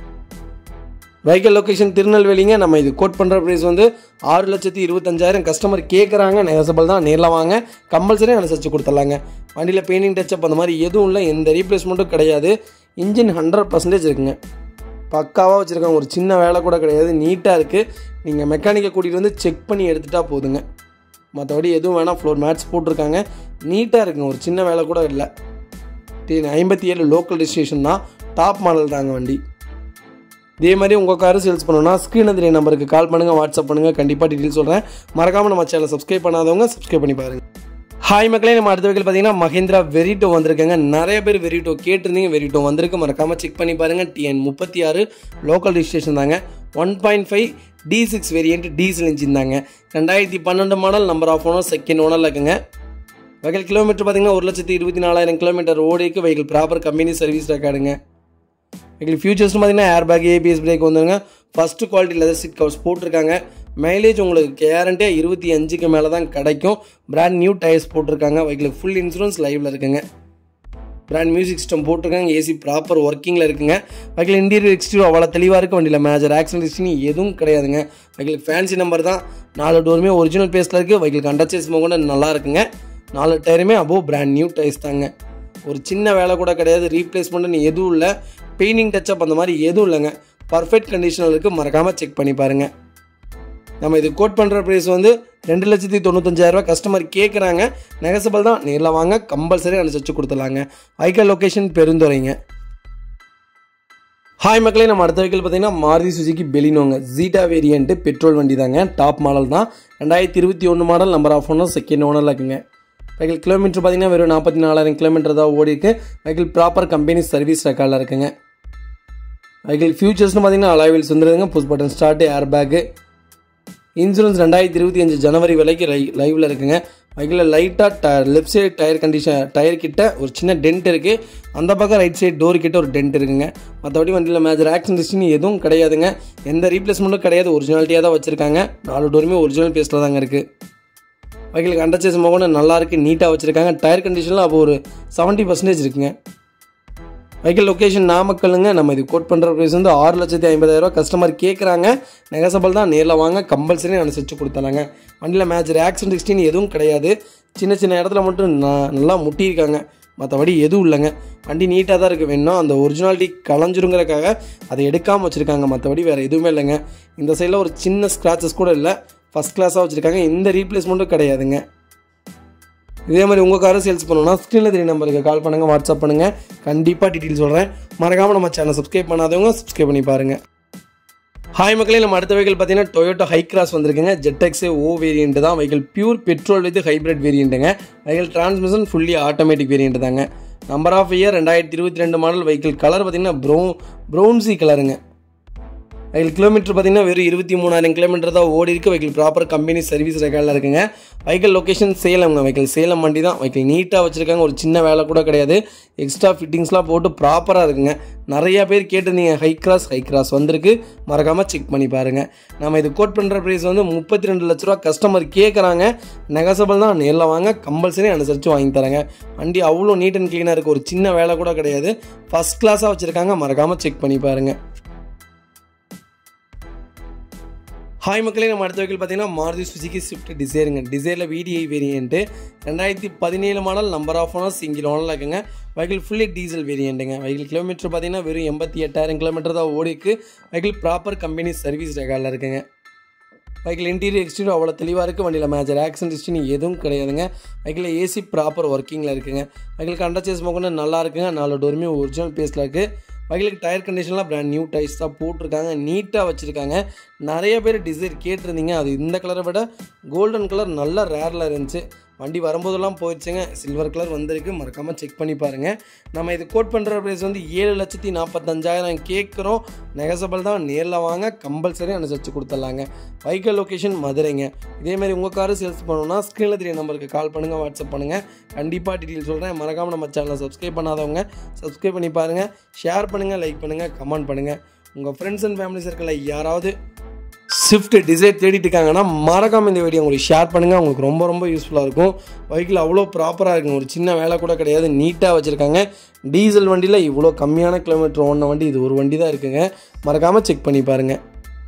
வெஹிக்கிள் லொக்கேஷன் திருநெல்வேலிங்க நம்ம இது கோட் பண்ணுற ப்ரைஸ் வந்து ஆறு லட்சத்தி இருபத்தஞ்சாயிரம் கஸ்டமர் கேட்குறாங்க நெகசபிள் தான் நேரில் வாங்க கம்பல்சரி அனுசரித்து கொடுத்துடலாங்க வண்டியில் பெயிண்டிங் டச்சப் அந்த மாதிரி எதுவும் இல்லை எந்த ரீப்ளேஸ்மெண்ட்டும் கிடையாது இன்ஜின் ஹண்ட்ரட் பர்சன்டேஜ் இருக்குங்க பக்காவாக வச்சுருக்காங்க ஒரு சின்ன வேலை கூட கிடையாது நீட்டாக இருக்குது நீங்கள் மெக்கானிக்கை கூட்டிகிட்டு வந்து செக் பண்ணி எடுத்துட்டா போதுங்க மற்றபடி எதுவும் வேணால் ஃப்ளோர் மேட்ஸ் போட்டிருக்காங்க நீட்டாக இருக்குங்க ஒரு சின்ன வேலை கூட இல்லை ஐம்பத்தி ஏழு லோக்கல் ரெஜிஸ்ட்ரேஷன் தான் டாப் மாடல் தாங்க வண்டி இதே மாதிரி உங்கள் காரும் சேல்ஸ் பண்ணணும்னா ஸ்க்ரீன் தெரிய நம்பருக்கு கால் பண்ணுங்கள் வாட்ஸ்அப் பண்ணுங்கள் கண்டிப்பாக டீட்டெயில் சொல்கிறேன் மறக்காமல் நம்ம சேனலை சப்ஸ்கிரைப் பண்ணாதவங்க சப்ஸ்கிரைப் பண்ணி பாருங்கள் ஹாய் மக்களே நம்ம அடுத்த வகையில் பார்த்தீங்கன்னா மஹேந்திரா வெரிட்டோ வந்திருக்காங்க நிறைய பேர் வெரிட்டோ கேட்டிருந்தீங்க வெரிட்டோ வந்திருக்கு மறக்காமல் செக் பண்ணி பாருங்கள் டிஎன் முப்பத்தி ஆறு லோக்கல் ரிஜிஸ்ட்ரேஷன் தாங்க one point five D six variant diesel engine தாங்க ரெண்டாயிரத்தி பன்னெண்டு model number of owner second ஓனரில் இருக்குங்க வெஹிக்கல் கிலோமீட்டர் பார்த்தீங்கன்னா ஒரு லட்சத்தி இருபத்தி நாலாயிரம் கிலோமீட்டர் ஓடிக்கு வெஹிக்கல் ப்ராப்பர் கம்பெனி சர்வீஸ் ரெக்கார்டுங்க வெஹிக்கல் ஃபியூச்சர்ஸ் பார்த்தீங்கன்னா ஏர் பேக் ஏபிஎஸ் பிரேக் வந்துருங்க first quality leather seat covers போட்டிருக்காங்க மைலேஜ் உங்களுக்கு கேரண்டியாக இருபத்தி அஞ்சுக்கு மேலே தான் கிடைக்கும் பிராண்ட் நியூ டயர்ஸ் போட்டிருக்காங்க வெஹிக்கிளுக்கு ஃபுல் இன்சூரன்ஸ் லைவில் இருக்குங்க பிராண்ட் மியூசிக் சிஸ்டம் போட்டிருக்காங்க ஏசி ப்ராப்பர் ஒர்க்கிங்கில் இருக்குங்க வெஹிக்கிள் இன்டீரியர் எக்ஸ்டீரியர் அவ்வளோ தெளிவாக இருக்கும் வண்டியில் மேஜர் ஆக்சிடென்ட் எதுவும் கிடையாதுங்க வெஹிக்கிளுக்கு ஃபேன்சி நம்பர் தான் நாலு டோருமே ஒரிஜினல் பேஸில் இருக்குது வெஹிக்கிளுக்கு அண்டர்ச்சேஸ் கூட நல்லா இருக்குங்க நாலு டயருமே அபோவ் பிராண்ட் நியூ டயர்ஸ் தாங்க ஒரு சின்ன வேலை கூட கிடையாது ரீப்ளேஸ்மெண்ட்னு எதுவும் இல்லை பெயிண்டிங் டச்சப் அந்த மாதிரி எதுவும் இல்லைங்க பர்ஃபெக்ட் கண்டிஷனில் இருக்குது மறக்காமல் செக் பண்ணி பாருங்கள் நம்ம இது கோட் பண்ணுற ப்ரைஸ் வந்து ரெண்டு லட்சத்தி தொண்ணூத்தஞ்சாயிரரூவா கஸ்டமர் கேட்குறாங்க நெகசபிள் தான் நேரில் வாங்க கம்பல்சரி அனுசரித்து கொடுத்துடலாங்க வைக்கல் லொக்கேஷன் பெருந்துறைங்க ஹாய் மக்களே நம்ம அடுத்த வெஹிக்கிள் பார்த்தீங்கன்னா மாருதி சுஜிக்கு பெலினோங்க ஜீட்டா வேரியன்ட்டு பெட்ரோல் வண்டி தாங்க டாப் மாடல் தான் ரெண்டாயிரத்தி இருபத்தி ஒன்று model number of owner second ஓனரில் இருக்குங்க வெஹிக்கிள் கிலோமீட்டர் பார்த்தீங்கன்னா வெறும் நாற்பத்தி நாலாயிரம் கிலோமீட்டர் தான் ஓடி இருக்கு வெஹிக்கிள் ப்ராப்பர் கம்பெனி சர்வீஸ் ரெக்கார்டில் இருக்குங்க வெஹிக்கிள் ஃபியூச்சர்ஸ்னு பார்த்தீங்கன்னா அலாய்வில்ஸ் வந்துருதுங்க push button start air bag insurance ரெண்டாயிரத்தி இருபத்தி அஞ்சு ஜனவரி வரைக்கும் லை லைவில் இருக்குங்க வெஹிக்கிளில் லைட்டாக ட left side tyre condition tyre கிட்ட ஒரு சின்ன டென்ட் இருக்குது அந்த பக்கம் ரைட் சைடு டோர் கிட்ட ஒரு டென்ட் இருக்குங்க மற்றபடி வண்டியில் மேஜர் ஆக்சிடென்ட் ஹிஸ்ட்ரி எதுவும் கிடையாதுங்க எந்த ரீப்ளேஸ்மெண்ட்டும் கிடையாது ஒரிஜினாலிட்டியாக தான் வச்சுருக்காங்க நாலு டோருமே ஒரிஜினல் பேஸில் தாங்க இருக்குது வெஹிக்கிளுக்கு அண்டர்ச்சேஸ் மோகன நல்லா இருக்குது நீட்டாக வச்சுருக்காங்க டயர் கண்டிஷனில் அப்போ ஒரு செவன்ட்டி பர்சன்டேஜ் இருக்குங்க வெஹிக்கிள் லொக்கேஷன் நாமக்கல்லுங்க நம்ம இது கோட் பண்ணுற ப்ரைஸ் வந்து ஆறு லட்சத்தி ஐம்பதாயிரரூவா கஸ்டமர் கேட்குறாங்க நெகசபிள் தான் நேரில் வாங்க கம்பல்சரி அனுசரித்து கொடுத்தலாங்க வண்டியில் மேஜர் ஆக்சிடென்ட் ஹிஸ்டின் எதுவும் கிடையாது சின்ன சின்ன இடத்துல மட்டும் ந- நல்லா முட்டியிருக்காங்க மற்றபடி எதுவும் இல்லைங்க வண்டி நீட்டாக தான் இருக்குது வேணும் அந்த ஒரிஜினாலிட்டி களைஞ்சிருங்கிறக்காக அதை எடுக்காமல் வச்சுருக்காங்க மற்றபடி வேறு எதுவுமே இல்லைங்க இந்த சைடில் ஒரு சின்ன ஸ்க்ராச்சஸ் கூட இல்லை ஃபஸ்ட் கிளாஸாக வச்சுருக்காங்க எந்த ரீப்ளேஸ்மெண்ட்டும் கிடையாதுங்க இதே மாதிரி உங்கள் காரை சேல்ஸ் பண்ணணும்னா ஸ்க்ரீனில் தெரிய நம்பருக்கு கால் பண்ணுங்கள் வாட்ஸ்அப் பண்ணுங்கள் கண்டிப்பாக டீட்டெயில் சொல்கிறேன் மறக்காமல் நம்ம சேனல் சப்ஸ்கிரைப் பண்ணாதவங்க சப்ஸ்கிரைப் பண்ணி பாருங்கள் ஹாய் மக்களே நம்ம அடுத்த வெஹிக்கிள் பார்த்தீங்கன்னா டொயோட்டோ ஹை கிராஸ் வந்திருக்குங்க ஜெட்எக்ஸே ஓ வேரியன்ட் தான் vehicle pure petrol with hybrid வேரியண்ட்டுங்க vehicle transmission fully automatic variant தாங்க நம்பர் ஆஃப் இயர் ரெண்டாயிரத்தி இருபத்தி ரெண்டு மாடல் வெஹிக்கிள் கலர் பார்த்தீங்கன்னா ப்ரௌன் ப்ரௌன்சி கலருங்க வெஹிக்கிள் கிலோமீட்டர் பார்த்தீங்கன்னா வெறும் இருபத்தி மூணாயிரம் கிலோமீட்டர் தான் ஓடி இருக்கு வெஹிக்கிள் ப்ராப்பர் கம்பெனி சர்வீஸ் ரெக்கார்டில் இருக்குங்க வெஹிக்கிள் லொக்கேஷன் சேலம்ங்க வெஹிக்கிள் சேலம் வண்டி தான் வெஹிக்கிள் நீட்டாக வச்சுருக்காங்க ஒரு சின்ன வேலை கூட கிடையாது எக்ஸ்ட்ரா ஃபிட்டிங்ஸ்லாம் போட்டு ப்ராப்பராக இருக்குங்க நிறைய பேர் கேட்டிருந்தீங்க ஹை கிராஸ் ஹை கிராஸ் வந்திருக்கு மறக்காமல் செக் பண்ணி பாருங்கள் நம்ம இது கோட் பண்ணுற ப்ரைஸ் வந்து முப்பத்தி ரெண்டு லட்ச ரூபா கஸ்டமர் கேட்குறாங்க நெகசபிள் தான் நேரில் வாங்க கம்பல்சரி அனுசரித்து வாங்கி தரேங்க வண்டி அவ்வளோ நீட் அண்ட் க்ளீனாக இருக்குது ஒரு சின்ன வேலை கூட கிடையாது ஃபஸ்ட் கிளாஸாக வச்சுருக்காங்க மறக்காமல் செக் பண்ணி பாருங்கள் ஹாய் மக்களே நம்ம அடுத்த வெஹிக்கிள் பார்த்தீங்கன்னா மாருதி சுசுகி ஸ்விஃப்ட் டிசைருங்க டிசைரில் விடிஐ வேரியன்ட்டு ரெண்டாயிரத்தி பதினேழு model number of owner single ஓனரில் இருக்குங்க வெஹிக்கிள் ஃபுல்லி டீசல் வேரியண்ட்டுங்க வெஹிக்கிள் கிலோமீட்டர் பார்த்தீங்கன்னா வெறும் எண்பத்தி எட்டாயிரம் கிலோமீட்டர் தான் ஓடிக்கு வெஹிக்கிள் ப்ராப்பர் கம்பெனி சர்வீஸ் ரெக்கார்டில் இருக்குங்க வெஹிக்கிள் இன்டீரியர் எக்ஸ்டீரியர் அவ்வளோ தெளிவாக இருக்குது வண்டியில் மேஜர் ஆக்சிடென்ட் ஹிஸ்ட்ரி எதுவும் கிடையாதுங்க வெஹிக்கிள் ஏசி ப்ராப்பர் ஒர்க்கிங்கில் இருக்குங்க வெஹிக்கிள் அண்டர்ச்சேஸ் மோகன நல்லா இருக்குங்க நாலு டோருமே ஒரிஜினல் பேஸில் இருக்குது வெஹிக்கிளுக்கு டயர் கண்டிஷன்லாம் பிராண்ட் நியூ டயர்ஸ் தான் போட்டிருக்காங்க நீட்டாக வச்சுருக்காங்க நிறைய பேர் டிசைர் கேட்டிருந்தீங்க அது இந்த கலரை விட கோல்டன் கலர் நல்ல ரேரில் இருந்துச்சு வண்டி வரும்போதெல்லாம் போயிடுச்சுங்க சில்வர் கலர் வந்திருக்கு மறக்காமல் செக் பண்ணி பாருங்கள் நம்ம இது கோட் பண்ணுற ப்ரைஸ் வந்து ஏழு லட்சத்தி நாற்பத்தஞ்சாயிரம் கேட்குறோம் நெகசபிள் தான் நேரில் வாங்க கம்பல்சரி அனுசரித்து கொடுத்துட்லாங்க வைக்கல் லொக்கேஷன் மதுரைங்க இதேமாதிரி உங்கள் காரு சேல்ஸ் பண்ணணும்னா ஸ்க்ரீனில் தெரிய நம்பருக்கு கால் பண்ணுங்கள் வாட்ஸ்அப் பண்ணுங்கள் கண்டிப்பாக டீட்டெயில் சொல்கிறேன் மறக்காமல் நம்ம சேனலை சப்ஸ்கிரைப் பண்ணாதவங்க சப்ஸ்கிரைப் பண்ணி பாருங்கள் ஷேர் பண்ணுங்கள் லைக் பண்ணுங்கள் கமெண்ட் பண்ணுங்கள் உங்கள் ஃப்ரெண்ட்ஸ் அண்ட் ஃபேமிலி சர்க்கிளில் யாராவது ஸ்விஃப்ட் டிசைர் தேடிட்டு இருக்காங்கன்னா மறக்காமல் இந்த வீடியோ உங்களுக்கு ஷேர் பண்ணுங்கள் உங்களுக்கு ரொம்ப ரொம்ப யூஸ்ஃபுல்லாக இருக்கும் பைக்கில் அவ்வளோ ப்ராப்பராக இருக்குங்க ஒரு சின்ன வேலை கூட கிடையாது நீட்டாக வச்சுருக்காங்க டீசல் வண்டியில் இவ்வளோ கம்மியான கிலோமீட்டர் ஓடின வண்டி இது ஒரு வண்டி தான் இருக்குங்க மறக்காமல் செக் பண்ணி பாருங்கள்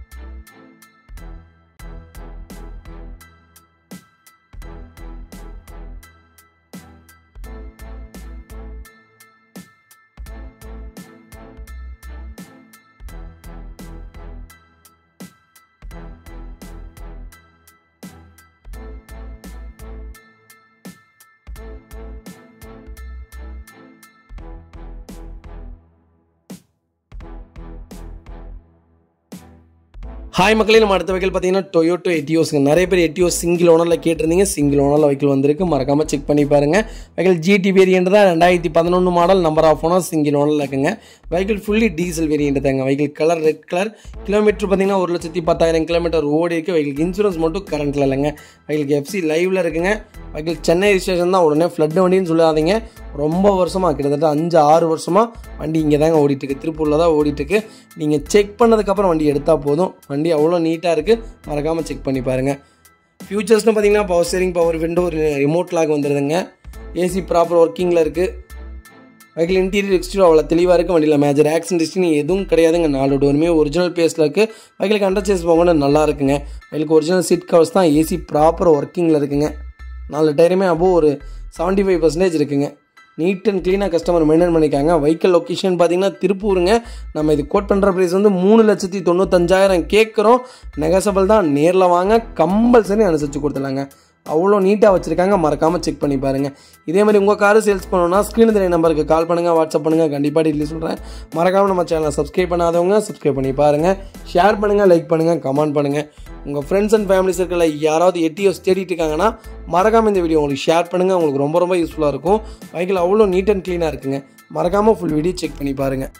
ஹாய் மக்களே நம்ம அடுத்த வெஹிக்கிள் பார்த்தீங்கன்னா டொயோட்டோ எட்டியோஸ்ங்க நிறைய பேர் எட்டியோஸ் சிங்கிள் ஓனரில் கேட்டிருந்தீங்க சிங்கிள் ஓனரில் வெஹிக்கிள் வந்திருக்கு மறக்காமல் செக் பண்ணி பாருங்கள் வெஹிக்கிள் ஜிடி வேரியன்ட் தான் ரெண்டாயிரத்தி பதினொன்று model number of owner single ஓனரில் இருக்குங்க வெஹிக்கிள் ஃபுல்லி டீசல் வேரியன்ட் தாங்க vehicle colour red colour kilometre பார்த்தீங்கன்னா ஒரு லட்சத்தி பத்தாயிரம் கிலோமீட்டர் ஓடி இருக்குது வெஹிக்கிள் இன்சூரன்ஸ் மட்டும் கரண்ட்டில் இல்லைங்க வெஹிக்கிள் எஃப்சி லைவில் இருக்குங்க வெஹிக்கிள் சென்னை ரிஜிஸ்ட்ரேஷன் தான் உடனே ஃப்ளட் வண்டின்னு சொல்லாதீங்க ரொம்ப வருஷமாக கிட்டத்தட்ட அஞ்சு ஆறு வருஷமாக வண்டி இங்கே தாங்க ஓடிட்டுருக்கு திருப்பூரில் தான் ஓடிட்டுருக்கு நீங்கள் செக் பண்ணதுக்கப்புறம் வண்டி எடுத்தால் போதும் வண்டி அவ்வளோ நீட்டாக இருக்குது மறக்காமல் செக் பண்ணி பாருங்கள் ஃபியூச்சர்ஸ்னு பார்த்தீங்கன்னா power steering power window remote lock வந்துடுதுங்க ஏசி ப்ராப்பர் ஒர்க்கிங்கில் இருக்குது வெஹிக்கிள் இன்டீரியர் எக்ஸ்டீரியர் அவ்வளோ தெளிவாக இருக்குது வண்டியில் மேஜர் ஆக்சிடென்ட் ஹிஸ்ட்ரி எதுவும் கிடையாதுங்க நாலு டோருமே ஒரிஜினல் பேஸில் இருக்குது வெஹிக்கிளுக்கு அண்டர் சேஸ் போகணும் நல்லா இருக்குங்க வெஹிலுக்கு ஒரிஜினல் சீட் கவர்ஸ் தான் ஏசி ப்ராப்பர் ஒர்க்கிங்கில் இருக்குங்க நாலு டயருமே அபோவ் ஒரு செவன்ட்டி ஃபைவ் பர்சன்டேஜ் இருக்குங்க நீட் அண்ட் க்ளீனாக கஸ்டமர் மெயின்டைன் பண்ணிக்காங்க வெஹிக்கல் லொக்கேஷன் பார்த்தீங்கன்னா திருப்பூருங்க நம்ம இது கோட் பண்ணுற ப்ரைஸ் வந்து மூணு லட்சத்தி தொண்ணூத்தஞ்சாயிரம் கேட்குறோம் நெகசபிள் தான் நேரில் வாங்க கம்பல்சரி அனுசரித்து கொடுத்துலாங்க அவ்வளோ நீட்டாக வச்சுருக்காங்க மறக்காமல் செக் பண்ணி பாருங்கள் இதே மாதிரி உங்கள் காரு சேல்ஸ் பண்ணணும்னா ஸ்க்ரீன் தெரிய நம்பருக்கு கால் பண்ணுங்கள் வாட்ஸ்அப் பண்ணுங்கள் கண்டிப்பாக டீட்டெயில் சொல்கிறேன் மறக்காமல் நம்ம சேனலை சப்ஸ்கிரைப் பண்ணாதவங்க சப்ஸ்கிரைப் பண்ணி பாருங்கள் ஷேர் பண்ணுங்கள் லைக் பண்ணுங்கள் கமெண்ட் பண்ணுங்கள் உங்கள் ஃப்ரெண்ட்ஸ் அண்ட் ஃபேமிலி சர்க்கிளில் யாராவது எட்டியோஸ் தேடிட்டு இருக்காங்கன்னா மறக்காமல் இந்த வீடியோ உங்களுக்கு ஷேர் பண்ணுங்கள் உங்களுக்கு ரொம்ப ரொம்ப யூஸ்ஃபுல்லாக இருக்கும் பைக்கில் அவ்வளோ நீட் அண்ட் க்ளீனாக இருக்குங்க மறக்காமல் ஃபுல் வீடியோ செக் பண்ணி பாருங்கள்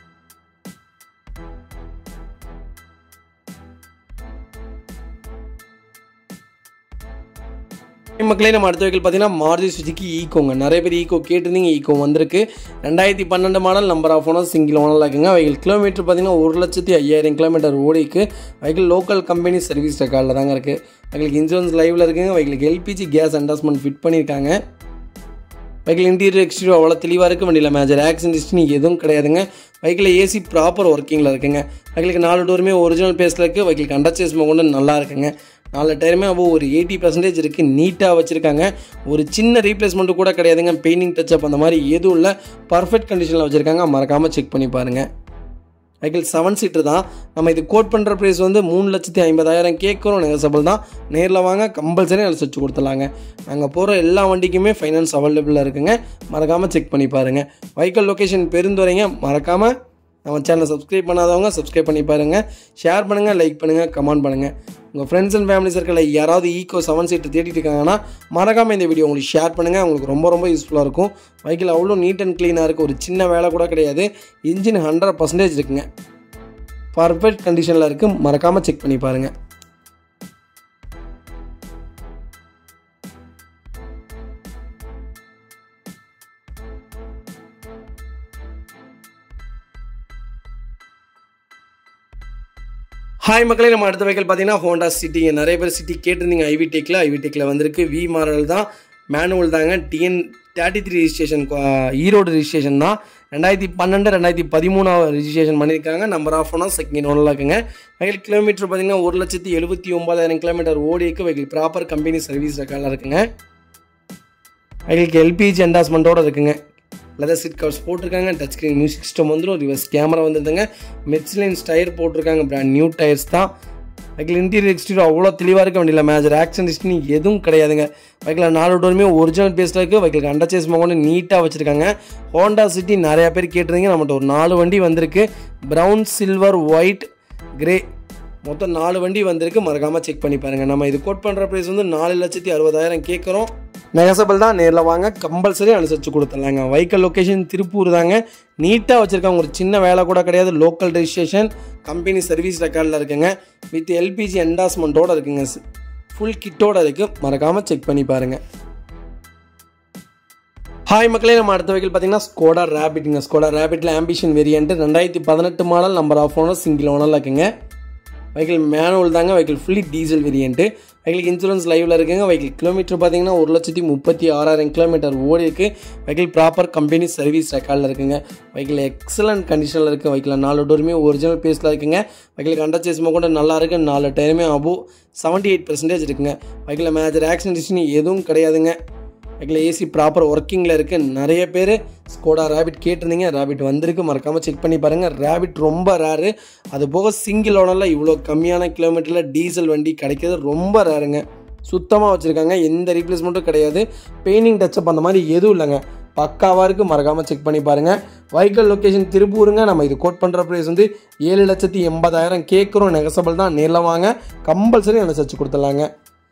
மக்களே நம்ம அடுத்த வெஹிக்கிள் பார்த்தீங்கன்னா மாருதி சுஜுக்கி ஈக்கோங்க நிறைய பேர் ஈக்கோ கேட்டிருந்தீங்க ஈக்கோ வந்திருக்கு ரெண்டாயிரத்தி பன்னெண்டு model number of owner single ஓனரில் இருக்குங்க வெஹிக்கிள் கிலோமீட்டர் பார்த்தீங்கன்னா ஒரு லட்சத்தி ஐயாயிரம் கிலோமீட்டர் ஓடிக்கு வெஹிக்கிள் லோக்கல் கம்பெனி சர்வீஸ் ரெக்கார்டில் தாங்க இருக்குது வெஹிக்கிளுக்கு இன்சூரன்ஸ் லைவில் இருக்குங்க வெஹிக்கிளுக்கு எல்பிஜி கேஸ் அண்டாஸ்மெண்ட் ஃபிட் பண்ணியிருக்காங்க வெஹிக்கிள் இன்டீரியர் எக்ஸ்டீரியர் அவ்வளோ தெளிவாக இருக்குது வண்டியில் மேஜர் ஆக்சிடென்ட் ஹிஸ்ட்ரி எதுவும் கிடையாதுங்க வெஹிக்கிள் ஏசி ப்ராப்பர் ஒர்க்கிங்கில் இருக்குங்க வெஹிக்கிளுக்கு நாலு டோருமே ஒரிஜினல் பேஸில் இருக்குது வெஹிக்கிள் கண்டச்சேஸ் கொண்டு நல்லா இருக்குங்க நாலு டயருமே அப்போ ஒரு எயிட்டி பர்சன்டேஜ் இருக்குது நீட்டாக வச்சுருக்காங்க ஒரு சின்ன ரீப்ளேஸ்மெண்ட்டு கூட கிடையாதுங்க பெயிண்டிங் டச்சப் அந்த மாதிரி எதுவும் இல்லை பர்ஃபெக்ட் கண்டிஷனில் வச்சுருக்காங்க மறக்காமல் செக் பண்ணி பாருங்கள் வெஹிக்கிள் செவன் சீட்டர் தான் நம்ம இது கோட் பண்ணுற ப்ரைஸ் வந்து மூணு லட்சத்தி ஐம்பதாயிரம் கேட்குறோம் நெகசபிள் தான் நேரில் வாங்க கம்பல்சரி அனுசரிச்சு கொடுத்துலாங்க நாங்கள் போகிற எல்லா வண்டிக்குமே ஃபைனான்ஸ் அவைலபிளாக இருக்குங்க மறக்காமல் செக் பண்ணி பாருங்கள் வெஹிக்கிள் லொக்கேஷன் பெருந்துரைங்க மறக்காமல் நம்ம சேனலை சப்ஸ்கிரைப் பண்ணாதவங்க சப்ஸ்கிரைப் பண்ணி பாருங்கள் ஷேர் பண்ணுங்கள் லைக் பண்ணுங்கள் கமெண்ட் பண்ணுங்கள் உங்கள் ஃப்ரெண்ட்ஸ் அண்ட் ஃபேமிலி சர்க்கிளில் யாராவது ஈக்கோ செவன் சீட்டு தேடிட்டு இருக்காங்கன்னா மறக்காமல் இந்த வீடியோ உங்களுக்கு ஷேர் பண்ணுங்கள் உங்களுக்கு ரொம்ப ரொம்ப யூஸ்ஃபுல்லாக இருக்கும் பைக்கில் அவ்வளோ நீட் அண்ட் க்ளீனாக இருக்குது ஒரு சின்ன வேலை கூட கிடையாது இன்ஜின் ஹண்ட்ரட் பர்சன்டேஜ் இருக்குங்க பர்ஃபெக்ட் கண்டிஷனில் இருக்குது மறக்காமல் செக் பண்ணி பாருங்கள் ஹாய் மக்களே நம்ம அடுத்த வெஹிக்கல் பார்த்தீங்கன்னா ஹோண்டா சிட்டி நிறைய பேர் சிட்டி கேட்டிருந்தீங்க ஐவி டெக்கில் ஐவி டெக்கில் வந்திருக்கு வி மாடல் தான் மேனுவல் தாங்க TN thirty three registration Erode registration தான் ரெண்டாயிரத்தி பன்னெண்டு ரெண்டாயிரத்தி பதிமூணாவது ரிஜிஸ்ட்ரேஷன் பண்ணியிருக்காங்க நம்பர் ஆஃப் ஓனர் செகண்ட் ஒன்றில் இருக்குங்க வெஹிக்கல் கிலோமீட்டர் பார்த்தீங்கன்னா ஒரு லட்சத்தி எழுபத்தி ஒம்பதாயிரம் கிலோமீட்டர் ஓடி இருக்கு வெஹிக்கல் ப்ராப்பர் கம்பெனி சர்வீஸ் ரெக்கார்டில் இருக்குங்க வெஹிக்கலுக்கு எல்பிஜி என்டாஸ்மெண்ட்டோடு இருக்குங்க லெதர் சீட் கவர்ஸ் போட்டிருக்காங்க டச் ஸ்க்ரீன் மியூசிக் சிஸ்டம் வந்துடும் ரிவர்ஸ் கேமரா வந்துருதுங்க மெட்ஸ்லைன்ஸ் டயர் போட்டிருக்காங்க பிராண்ட் நியூ டயர்ஸ் தான் வெஹிக்கிள் இன்டீரியர் எக்ஸ்டீரியர் அவ்வளோ தெளிவாக இருக்க வண்டியில் மேஜர் ஆக்சிடென்ட் ஹிஸ்ட்ரி எதுவும் கிடையாதுங்க வெஹிக்கிள் நாலு டோருமே ஒரிஜினல் பேஸில் இருக்குது வெஹிக்கிள் அண்டர்ச்சேஸ் கொண்டு நீட்டாக வச்சுருக்காங்க ஹோண்டா சிட்டி நிறையா பேர் கேட்டிருந்தீங்க நம்மகிட்ட ஒரு நாலு வண்டி வந்திருக்கு ப்ரௌன் சில்வர் ஒயிட் கிரே மொத்தம் நாலு வண்டி வந்திருக்கு மறக்காமல் செக் பண்ணி பாருங்கள் நம்ம இது கோட் பண்ணுற ப்ரைஸ் வந்து நாலு லட்சத்தி அறுபதாயிரம் கேட்குறோம் நெகசபிள் தான் நேரில் வாங்க கம்பல்சரி அனுசரித்து கொடுத்துடலாங்க வைக்கல் லொக்கேஷன் திருப்பூர் தாங்க நீட்டாக வச்சுருக்காங்க ஒரு சின்ன வேலை கூட கிடையாது லோக்கல் ரெஜிஸ்ட்ரேஷன் கம்பெனி சர்வீஸ் ரெக்கார்டில் இருக்குங்க வித் எல்பிஜி என்டாஸ்மெண்ட்டோடு இருக்குங்க ஃபுல் கிட்டோட இருக்குது மறக்காமல் செக் பண்ணி பாருங்கள் ஹாய் மக்களே நம்ம அடுத்த வெஹிக்கிள் பார்த்தீங்கன்னா ஸ்கோடா ரேபிட்டுங்க ஸ்கோடா ரேபிட்டில் ஆம்பிஷன் வேரியன்ட் ரெண்டாயிரத்தி பதினெட்டு model number of owner single ஓனரில் இருக்குங்க வெஹிக்கிள் மேனுவல் தாங்க vehicle fully diesel variant vehicle insurance லைவில் இருக்குங்க வெஹிக்கிள் கிலோமீட்டர் பார்த்தீங்கன்னா ஒரு லட்சத்தி முப்பத்தி ஆறாயிரம் கிலோமீட்டர் ஓடி இருக்கு வெஹிக்கிள் ப்ராப்பர் கம்பெனி சர்வீஸ் ரெக்கார்டில் இருக்குங்க வெஹிக்கிள் எக்ஸலண்ட் கண்டிஷனில் இருக்குது வெஹிக்கிள் நாலு டோருமே ஒரிஜினல் பேஸில் இருக்குங்க வெஹிக்கிள் கண்டர் சேஸ்மா கூட நல்லா இருக்குது நாலு டயருமே அபோ செவன்ட்டி எயிட் பர்சன்டேஜ் இருக்குங்க வெஹிக்கிள் மேஜர் ஆக்சிடென்ட் எதுவும் கிடையாதுங்க வெஹிக்கிள் ஏசி ப்ராப்பர் ஒர்க்கிங்கில் இருக்குது நிறைய பேர் ஸ்கோடா ரேபிட் கேட்டிருந்தீங்க ரேபிட் வந்திருக்கு மறக்காமல் செக் பண்ணி பாருங்கள் ரேபிட் ரொம்ப ரேரு அது போக சிங்கிள் ஓனரில் இவ்வளோ கம்மியான கிலோமீட்டரில் டீசல் வண்டி கிடைக்கிறது ரொம்ப ரேருங்க சுத்தமாக வச்சுருக்காங்க எந்த ரீப்ளேஸ்மெண்ட்டும் கிடையாது பெயிண்டிங் டச்சப் அந்த மாதிரி எதுவும் இல்லைங்க பக்காவாக இருக்குது மறக்காமல் செக் பண்ணி பாருங்கள் வைக்கல் லொக்கேஷன் திருப்பூருங்க நம்ம இது கோட் பண்ணுற ப்ரைஸ் வந்து ஏழு லட்சத்தி எண்பதாயிரம் கேட்குறோம் நெகசபிள் தான் நேரில் வாங்க கம்பல்சரி அனுசரிச்சு கொடுத்துடலாங்க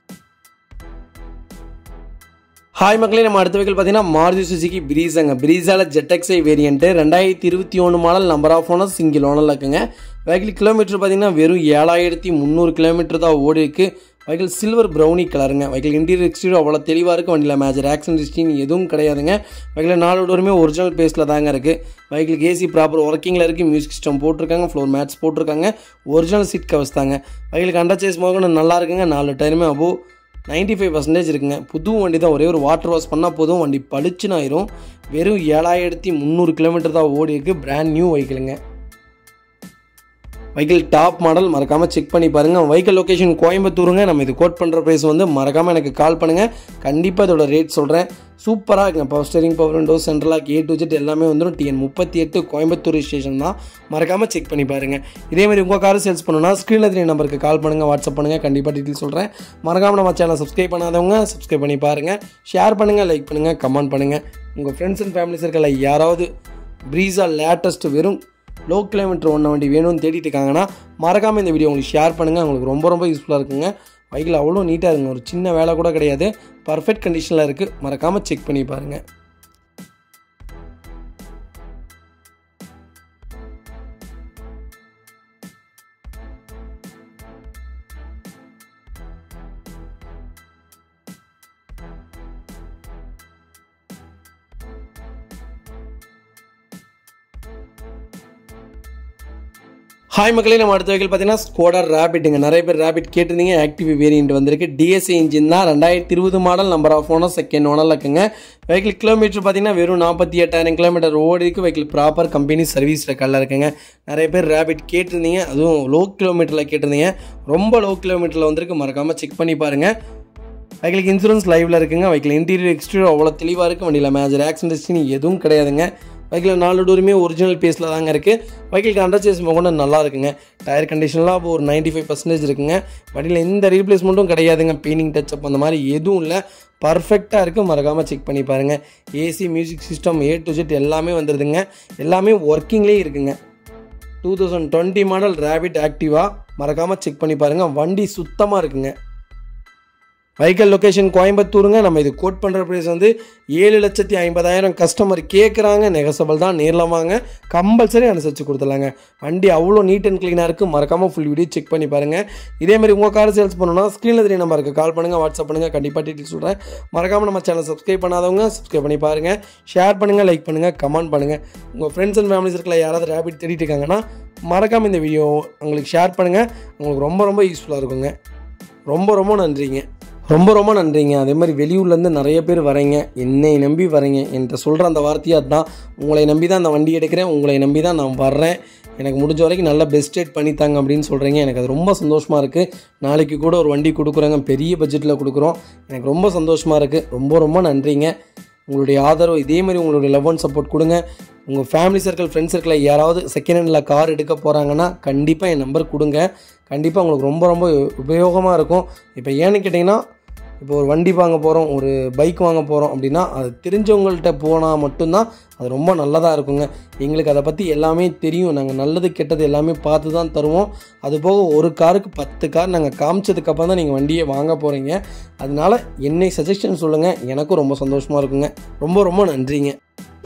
ஹாய் மக்களே நம்ம அடுத்த வெஹிக்கிள் பார்த்தீங்கன்னா மாருதி சுசுகி பிரீஸாங்க பிரீஸால ஜெட்டெக்ஸை வேரியன்ட்டு ரெண்டாயிரத்தி இருபத்தி ஒன்று model number of owner single ஓனரில் இருக்குங்க வெஹிக்கிள் கிலோமீட்டர் பார்த்தீங்கன்னா வெறும் ஏழாயிரத்தி முந்நூறு கிலோமீட்டர் தான் ஓடி இருக்கு வெஹிக்கிள் சில்வர் ப்ரௌனி கலருங்க வெஹிக்கிள் இன்டீரியர் எக்ஸ்டீரியர் அவ்வளோ தெளிவாக இருக்குது வண்டியில் மேஜர் ஆக்சிடென்ட் ஹிஸ்டின் எதுவும் கிடையாதுங்க வெஹிக்கிள் நாலு டோருமே ஒரிஜினல் பேஸில் தாங்க இருக்குது வெஹிக்கிள் ஏசி ப்ராப்பர் ஒர்க்கிங்கில் இருக்குது மியூசிக் சிஸ்டம் போட்டிருக்காங்க ஃப்ளோர் மேட்ஸ் போட்டிருக்காங்க ஒரிஜினல் சீட் கவர்ஸ் தாங்க வெஹிக்கிள் அண்டர் சேஸ் மோகன் நல்லா இருக்குங்க நாலு டயருமே அபோ நைன்டி ஃபைவ் பர்சன்டேஜ் இருக்குங்க புது வண்டி தான் ஒரே ஒரு வாட்டர் வாஷ் பண்ணால் போதும் வண்டி பளிச்சுன்னு ஆயிரும் வெறும் ஏழாயிரத்தி முந்நூறு கிலோமீட்டர் தான் ஓடி இருக்கு பிராண்ட் நியூ வெஹிக்கிளுங்க வெஹிக்கிள் டாப் மாடல் மறக்காமல் செக் பண்ணி பாருங்கள் வெஹிக்கிள் லொக்கேஷன் கோயம்புத்தூருங்க நம்ம இது கோட் பண்ணுற ப்ரைஸ் வந்து மறக்காமல் எனக்கு கால் பண்ணுங்கள் கண்டிப்பாக இதோட ரேட் சொல்கிறேன் சூப்பராக இருக்குங்க power steering power window central lock A to Z எல்லாமே வந்துடும் டிஎன் முப்பத்தி எட்டு கோயம்புத்தூர் ஸ்டேஷன் தான் மறக்காமல் செக் பண்ணி பாருங்கள் இதே மாதிரி உங்கள் கார் சேல்ஸ் பண்ணணும்னா ஸ்க்ரீனில் தெரிய நம்பருக்கு கால் பண்ணுங்கள் வாட்ஸ்அப் பண்ணுங்கள் கண்டிப்பாக டீட்டெயில் சொல்கிறேன் மறக்காமல் நம்ம சேனல் சப்ஸ்கிரைப் பண்ணாதவங்க சப்ஸ்கிரைப் பண்ணி பாருங்கள் ஷேர் பண்ணுங்கள் லைக் பண்ணுங்கள் கமெண்ட் பண்ணுங்கள் உங்கள் ஃப்ரெண்ட்ஸ் அண்ட் ஃபேமிலி சர்க்கிளில் யாராவது ப்ரீஸா லேட்டஸ்ட் வெறும் லோ கிலோமீட்டர் ஒன்றை வண்டி வேணும்னு தேடிட்டு இருக்காங்கன்னா மறக்காமல் இந்த வீடியோ உங்களுக்கு ஷேர் பண்ணுங்கள் உங்களுக்கு ரொம்ப ரொம்ப யூஸ்ஃபுல்லாக இருக்குங்க பைக்கில் அவ்வளோ நீட்டாக இருக்குங்க ஒரு சின்ன வேலை கூட கிடையாது பர்ஃபெக்ட் கண்டிஷனில் இருக்குது மறக்காமல் செக் பண்ணி பாருங்கள் ஹாய் மக்களே நம்ம அடுத்த வெஹிக்கிள் பார்த்தீங்கன்னா ஸ்கோடா ரேபிட்டுங்க நிறைய பேர் ரேபிட் கேட்டிருந்தீங்க ஆக்டிவ் வேரியன்ட் வந்திருக்கு டிஎஸ்சி இன்ஜின் தான் ரெண்டாயிரத்தி இருபது model number of owner second ஓனரில் இருக்குங்க வெஹிக்கிள் கிலோமீட்டர் பார்த்தீங்கன்னா வெறும் நாற்பத்தி எட்டாயிரம் கிலோமீட்டர் ஓடி இருக்கு வெஹிக்கிள் ப்ராப்பர் கம்பெனி சர்வீஸ் ரெக்கார்டில் இருக்குங்க நிறைய பேர் ரேபிட் கேட்டிருந்தீங்க அதுவும் லோ கிலோமீட்டரில் கேட்டிருந்தீங்க ரொம்ப லோ கிலோமீட்டரில் வந்திருக்கு மறக்காமல் செக் பண்ணி பாருங்கள் வெஹிக்கிளுக்கு இன்சூரன்ஸ் லைவில் இருக்குங்க வெஹிக்கிள் இன்டீரியர் எக்ஸ்டீரியர் அவ்வளோ தெளிவாக இருக்குது வண்டியில் மேஜர் ஆக்சிடென்ட் எதுவும் கிடையாதுங்க வெஹிக்கிள் நாலு டோருமே ஒரிஜினல் பேஸில் தாங்க இருக்குது வெஹிக்கிளுக்கு அண்டர் சேஸ் கொண்டு நல்லா இருக்குங்க டயர் கண்டிஷன்லாம் இப்போ ஒரு நைன்ட்டி ஃபைவ் பர்சன்டேஜ் இருக்குங்க வண்டியில் எந்த ரீப்ளேஸ்மெண்ட்டும் கிடையாதுங்க பெயிண்டிங் டச்சப் அந்த மாதிரி எதுவும் இல்லை பர்ஃபெக்டாக இருக்குது மறக்காமல் செக் பண்ணி பாருங்கள் AC music system A to Z எல்லாமே வந்துடுதுங்க எல்லாமே ஒர்க்கிங்லேயே இருக்குங்க two thousand twenty model Rapid ஆக்டிவாக மறக்காமல் செக் பண்ணி பாருங்கள் வண்டி சுத்தமாக இருக்குங்க வைக்கல் லொக்கேஷன் கோயம்புத்தூருங்க நம்ம இது கோட் பண்ணுற ப்ரைஸ் வந்து ஏழு லட்சத்தி ஐம்பதாயிரம் கஸ்டமர் கேட்குறாங்க நெகசபிள் தான் நேரில் வாங்க கம்பல்சரி அனுசரித்து கொடுத்துலாங்க வண்டி அவ்வளோ நீட் அண்ட் க்ளீனாக இருக்குது மறக்காமல் ஃபுல் வீடியோ செக் பண்ணி பாருங்கள் இதே மாதிரி உங்கள் கார் சேல்ஸ் பண்ணணும்னா ஸ்க்ரீனில் தெரிய நம்பருக்கு கால் பண்ணுங்கள் வாட்ஸ்அப் பண்ணுங்கள் கண்டிப்பாக டீட்டெயில் சொல்கிறேன் மறக்காமல் நம்ம சேனல் சப்ஸ்கிரைப் பண்ணாதவங்க சப்ஸ்கிரைப் பண்ணி பாருங்கள் ஷேர் பண்ணுங்கள் லைக் பண்ணுங்கள் கமெண்ட் பண்ணுங்கள் உங்கள் ஃப்ரெண்ட்ஸ் அண்ட் ஃபேமிலிஸ் இருக்கல யாராவது ரேபிட் தேடிட்டு இருக்காங்கன்னா மறக்காமல் இந்த வீடியோ உங்களுக்கு ஷேர் பண்ணுங்கள் உங்களுக்கு ரொம்ப ரொம்ப யூஸ்ஃபுல்லாக இருக்குங்க ரொம்ப ரொம்ப நன்றிங்க ரொம்ப ரொம்ப நன்றிங்க அதே மாதிரி வெளியூர்லேருந்து நிறைய பேர் வரீங்க என்னை நம்பி வரீங்க என்கிட்ட சொல்கிற அந்த வார்த்தையை அதுதான் உங்களை நம்பி தான் அந்த வண்டி எடுக்கிறேன் உங்களை நம்பி தான் நான் வர்றேன் எனக்கு முடிஞ்ச வரைக்கும் நல்லா பெஸ்ட் ரேட் பண்ணித்தாங்க அப்படின்னு சொல்கிறீங்க எனக்கு அது ரொம்ப சந்தோஷமாக இருக்குது நாளைக்கு கூட ஒரு வண்டி கொடுக்குறோங்க பெரிய பட்ஜெட்டில் கொடுக்குறோம் எனக்கு ரொம்ப சந்தோஷமாக இருக்குது ரொம்ப ரொம்ப நன்றிங்க உங்களுடைய ஆதரவு இதே மாதிரி உங்களுடைய லவ் அண்ட் சப்போர்ட் கொடுங்க உங்கள் ஃபேமிலி சர்க்கிள் ஃப்ரெண்ட்ஸ் சர்க்கிளில் யாராவது செகண்ட் ஹேண்டில் கார் எடுக்க போகிறாங்கன்னா கண்டிப்பாக என் நம்பர் கொடுங்க கண்டிப்பாக உங்களுக்கு ரொம்ப ரொம்ப உபயோகமாக இருக்கும் இப்போ ஏன்னு கேட்டிங்கன்னா இப்போ ஒரு வண்டி வாங்க போகிறோம் ஒரு பைக் வாங்க போகிறோம் அப்படின்னா அது தெரிஞ்சவங்கள்ட்ட போனால் மட்டும்தான் அது ரொம்ப நல்லதாக இருக்குங்க எங்களுக்கு அதை பற்றி எல்லாமே தெரியும் நாங்கள் நல்லது கெட்டது எல்லாமே பார்த்து தான் தருவோம் அது போக ஒரு காருக்கு பத்து கார் நாங்கள் காமிச்சதுக்கப்புறம் தான் நீங்கள் வண்டியை வாங்க போகிறீங்க அதனால என்னை சஜஷன் சொல்லுங்கள் எனக்கும் ரொம்ப சந்தோஷமாக இருக்குங்க ரொம்ப ரொம்ப நன்றிங்க